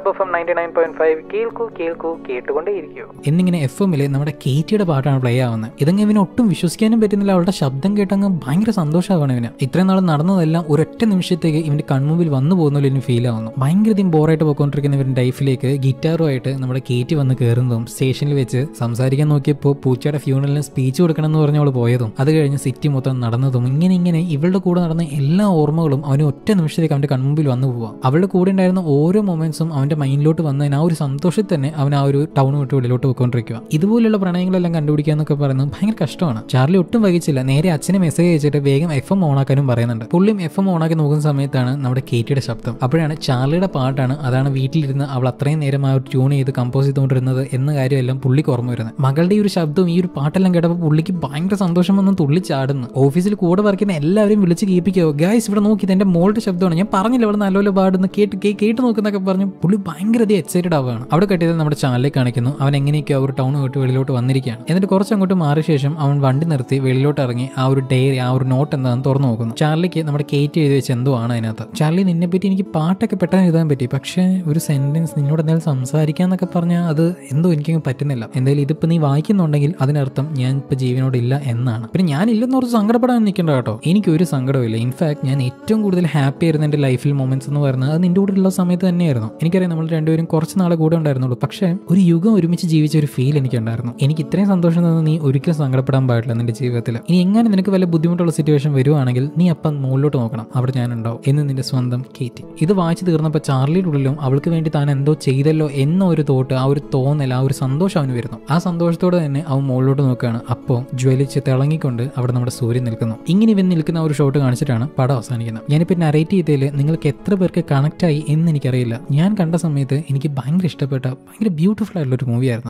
B: rub F M ninety nine point five കേൾക്കൂ കേൾക്കൂ കേട്ടുകൊണ്ടേയിരിക്കൂ
A: എന്നിങ്ങനെ എഫ് എമ്മിൽ നമ്മുടെ കേറ്റിയുടെ പാട്ടാണ് പ്ലേ ആവുന്നത് ഇതങ്ങ് ഇവന് ഒട്ടും വിശ്വസിക്കാനും പറ്റുന്നില്ല അവളുടെ ശബ്ദം കേട്ടങ്ങ് ഭയങ്കര സന്തോഷമാവാണ് ഇവന് ഇത്രയും നാൾ നടന്നതെല്ലാം ഒരൊറ്റ നിമിഷത്തേക്ക് ഇവന്റെ കൺമുമ്പിൽ വന്നു പോകുന്ന പോലെ ഇവന് ഫീൽ ആവുന്നു ഭയങ്കര ബോറായിട്ട് പോയിക്കൊണ്ടിരിക്കുന്ന ഇവരുടെ ലൈഫിലേക്ക് ഗിറ്റാറുമായിട്ട് നമ്മുടെ കേറ്റി വന്ന് കയറുന്നതും സ്റ്റേഷനിൽ വെച്ച് സംസാരിക്കാൻ നോക്കിയപ്പോൾ പൂച്ചയുടെ ഫ്യൂണലിന് സ്പീച്ച് കൊടുക്കണം എന്ന് പറഞ്ഞ് അവൾ പോയതും അത് കഴിഞ്ഞ് സിറ്റി മൊത്തം നടന്നതും ഇങ്ങനെ ഇങ്ങനെ ഇവളുടെ കൂടെ നടന്ന എല്ലാ ഓർമ്മകളും അവന് ഒറ്റ നിമിഷത്തേക്ക് അവന്റെ കൺമുമ്പിൽ വന്നു പോവാം അവളുടെ കൂടെ ഉണ്ടായിരുന്ന ഓരോ മൊമെന്റ്സും അവന്റെ മൈൻഡിലോട്ട് വന്നതിന് ആ ഒരു സന്തോഷത്തിൽ തന്നെ അവൻ ആ ഒരു ടൗൺ വിട്ട് വെളിയിലോട്ട് പോയിക്കൊണ്ടിരിക്കുക ഇതുപോലുള്ള പ്രണയങ്ങളെല്ലാം കണ്ടുപിടിക്കുക എന്നൊക്കെ പറയുന്നത് ഭയങ്കര കഷ്ടമാണ് ചാർലി ഒട്ടും വൈകിച്ചില്ല നേരെ അച്ഛനെ മെസ്സേജ് അയച്ചിട്ട് വേഗം എഫ് എം ഓണാക്കാനും പറയുന്നുണ്ട് പുള്ളിയും എഫ് എം ഓണാക്കി നോക്കുന്ന സമയത്താണ് നമ്മുടെ കേറ്റിയുടെ ശബ്ദം അപ്പോഴാണ് ചാർലിയുടെ പാട്ടാണ് അതാണ് വീട്ടിലിരുന്ന് അവൾ അത്രയും നേരം ആ ഒരു ട്യൂൺ ചെയ്ത് കമ്പോസ് ചെയ്തുകൊണ്ടിരുന്നത് എന്ന കാര്യമെല്ലാം പുള്ളിക്ക് ഓർമ്മ വരുന്നത് മകളുടെ ഈ ഒരു ശബ്ദവും ഈ ഒരു പാട്ടെല്ലാം കേട്ടപ്പോൾ പുള്ളിക്ക് ഭയങ്കര സന്തോഷം വന്ന് തുള്ളി ചാടുന്നു ഓഫീസിൽ കൂടെ വർക്ക് ചെയ്യുന്ന എല്ലാവരെയും വിളിച്ച് കേൾപ്പിക്കോ ഗായ്സ് ഇവിടെ നോക്കി ഇത് എന്റെ മോളുടെ ശബ്ദമാണ് ഞാൻ പറഞ്ഞില്ല ഇവിടെ നല്ലപോലെ പാടുന്നു കേട്ട് കേ- കേട്ട് നോക്കുന്നൊക്കെ പറഞ്ഞു പുള്ളി ഭയങ്കര അധികം എക്സൈറ്റഡ് ആവുകയാണ് അവിടെ കെട്ടിയത് നമ്മുടെ ചാനലിൽ കാണിക്കുന്നു അവൻ എങ്ങനെയൊക്കെ ആ ഒരു ടൗൺ വിട്ട് വെളിയിലോട്ട് വന്നിരിക്കുകയാണ് എന്നിട്ട് കുറച്ച് അങ്ങോട്ട് മാറിയ ശേഷം അവൻ വണ്ടി നിർത്തി വെളിയിലോട്ട് ഇറങ്ങി ആ ഒരു ഡയറി ആ ഒരു നോട്ട് എന്താണെന്ന് തുറന്നു നോക്കുന്നു ചാർലിക്ക് നമ്മുടെ കേറ്റ് എഴുതി വെച്ച് എന്തോ ആണ് അതിനകത്ത് ചാർലി നിന്നെ പറ്റി എനിക്ക് പാട്ടൊക്കെ പെട്ടെന്ന് എഴുതാൻ പറ്റി പക്ഷേ ഒരു സെന്റൻസ് നിന്നോട് എന്തെങ്കിലും സംസാരിക്കാന്നൊക്കെ പറഞ്ഞാൽ അത് എന്തോ എനിക്കങ്ങ് പറ്റുന്നില്ല എന്തായാലും ഇതിപ്പോ നീ വായിക്കുന്നുണ്ടെങ്കിൽ അതിനർത്ഥം ഞാൻ ഇപ്പൊ ജീവനോടില്ല എന്നാണ് പിന്നെ ഞാൻ ഇല്ലെന്നോർത്ത് സങ്കടപ്പെടാൻ നിൽക്കേണ്ട കേട്ടോ എനിക്ക് ഒരു സങ്കടമില്ല ഇൻഫാക്ട് ഞാൻ ഏറ്റവും കൂടുതൽ ഹാപ്പി ആയിരുന്ന എൻ്റെ ലൈഫിൽ മൊമെന്റ്സ് എന്ന് പറയുന്നത് അത് നിന്റെ കൂടെ ഉള്ള സമയത്ത് തന്നെയായിരുന്നു എനിക്കറിയാം നമ്മൾ രണ്ടുപേരും കുറച്ച് നാളെ കൂടെ ഉണ്ടായിരുന്നുള്ളൂ പക്ഷേ ഒരു യുഗം ഒരുമിച്ച് ജീവിച്ച ഒരു ഫീൽ എനിക്കുണ്ടായിരുന്നു എനിക്ക് ഇത്രയും സന്തോഷം തന്നെ നീ ഒരിക്കലും സങ്കടപ്പെടാൻ പാടില്ല നിന്റെ ജീവിതത്തിൽ ഇനി എങ്ങനെ നിനക്ക് വല്ല ബുദ്ധിമുട്ടുള്ള സിറ്റുവേഷൻ വരുവാണെങ്കിൽ നീ അപ്പം മുകളിലോട്ട് നോക്കണം അവിടെ ഞാനുണ്ടാവും എന്ന് നിന്റെ സ്വന്തം കേറ്റി ഇത് വായിച്ചു തീർന്നപ്പോൾ ചാർലിയുടെ ഉള്ളിലും അവൾക്ക് വേണ്ടി താൻ എന്തോ ചെയ്തല്ലോ എന്ന ഒരു തോട്ട് ആ ഒരു തോന്നൽ ആ ഒരു സന്തോഷം അവന് വരുന്നു ആ സന്തോഷത്തോടെ തന്നെ അവൻ മുകളിലോട്ട് നോക്കുകയാണ് അപ്പോൾ ജ്വലിച്ച് തിളങ്ങിക്കൊണ്ട് അവിടെ നമ്മുടെ സൂര്യൻ നിൽക്കുന്നു ഇങ്ങനെ ഇവൻ നിൽക്കുന്ന ആ ഒരു ഷോട്ട് കാണിച്ചിട്ടാണ് പടം അവസാനിക്കുന്നത് ഞാനിപ്പോൾ നറേറ്റ് ചെയ്തതിൽ നിങ്ങൾക്ക് എത്ര പേർക്ക് കണക്ട് ആയി എന്ന് എനിക്കറിയില്ല ഞാൻ കണ്ട സമയത്ത് എനിക്ക് ഭയങ്കര ഇഷ്ടപ്പെട്ട ഭയങ്കര ബ്യൂട്ടിഫുൾ ആയിട്ടുള്ള ഒരു മൂവിയായിരുന്നു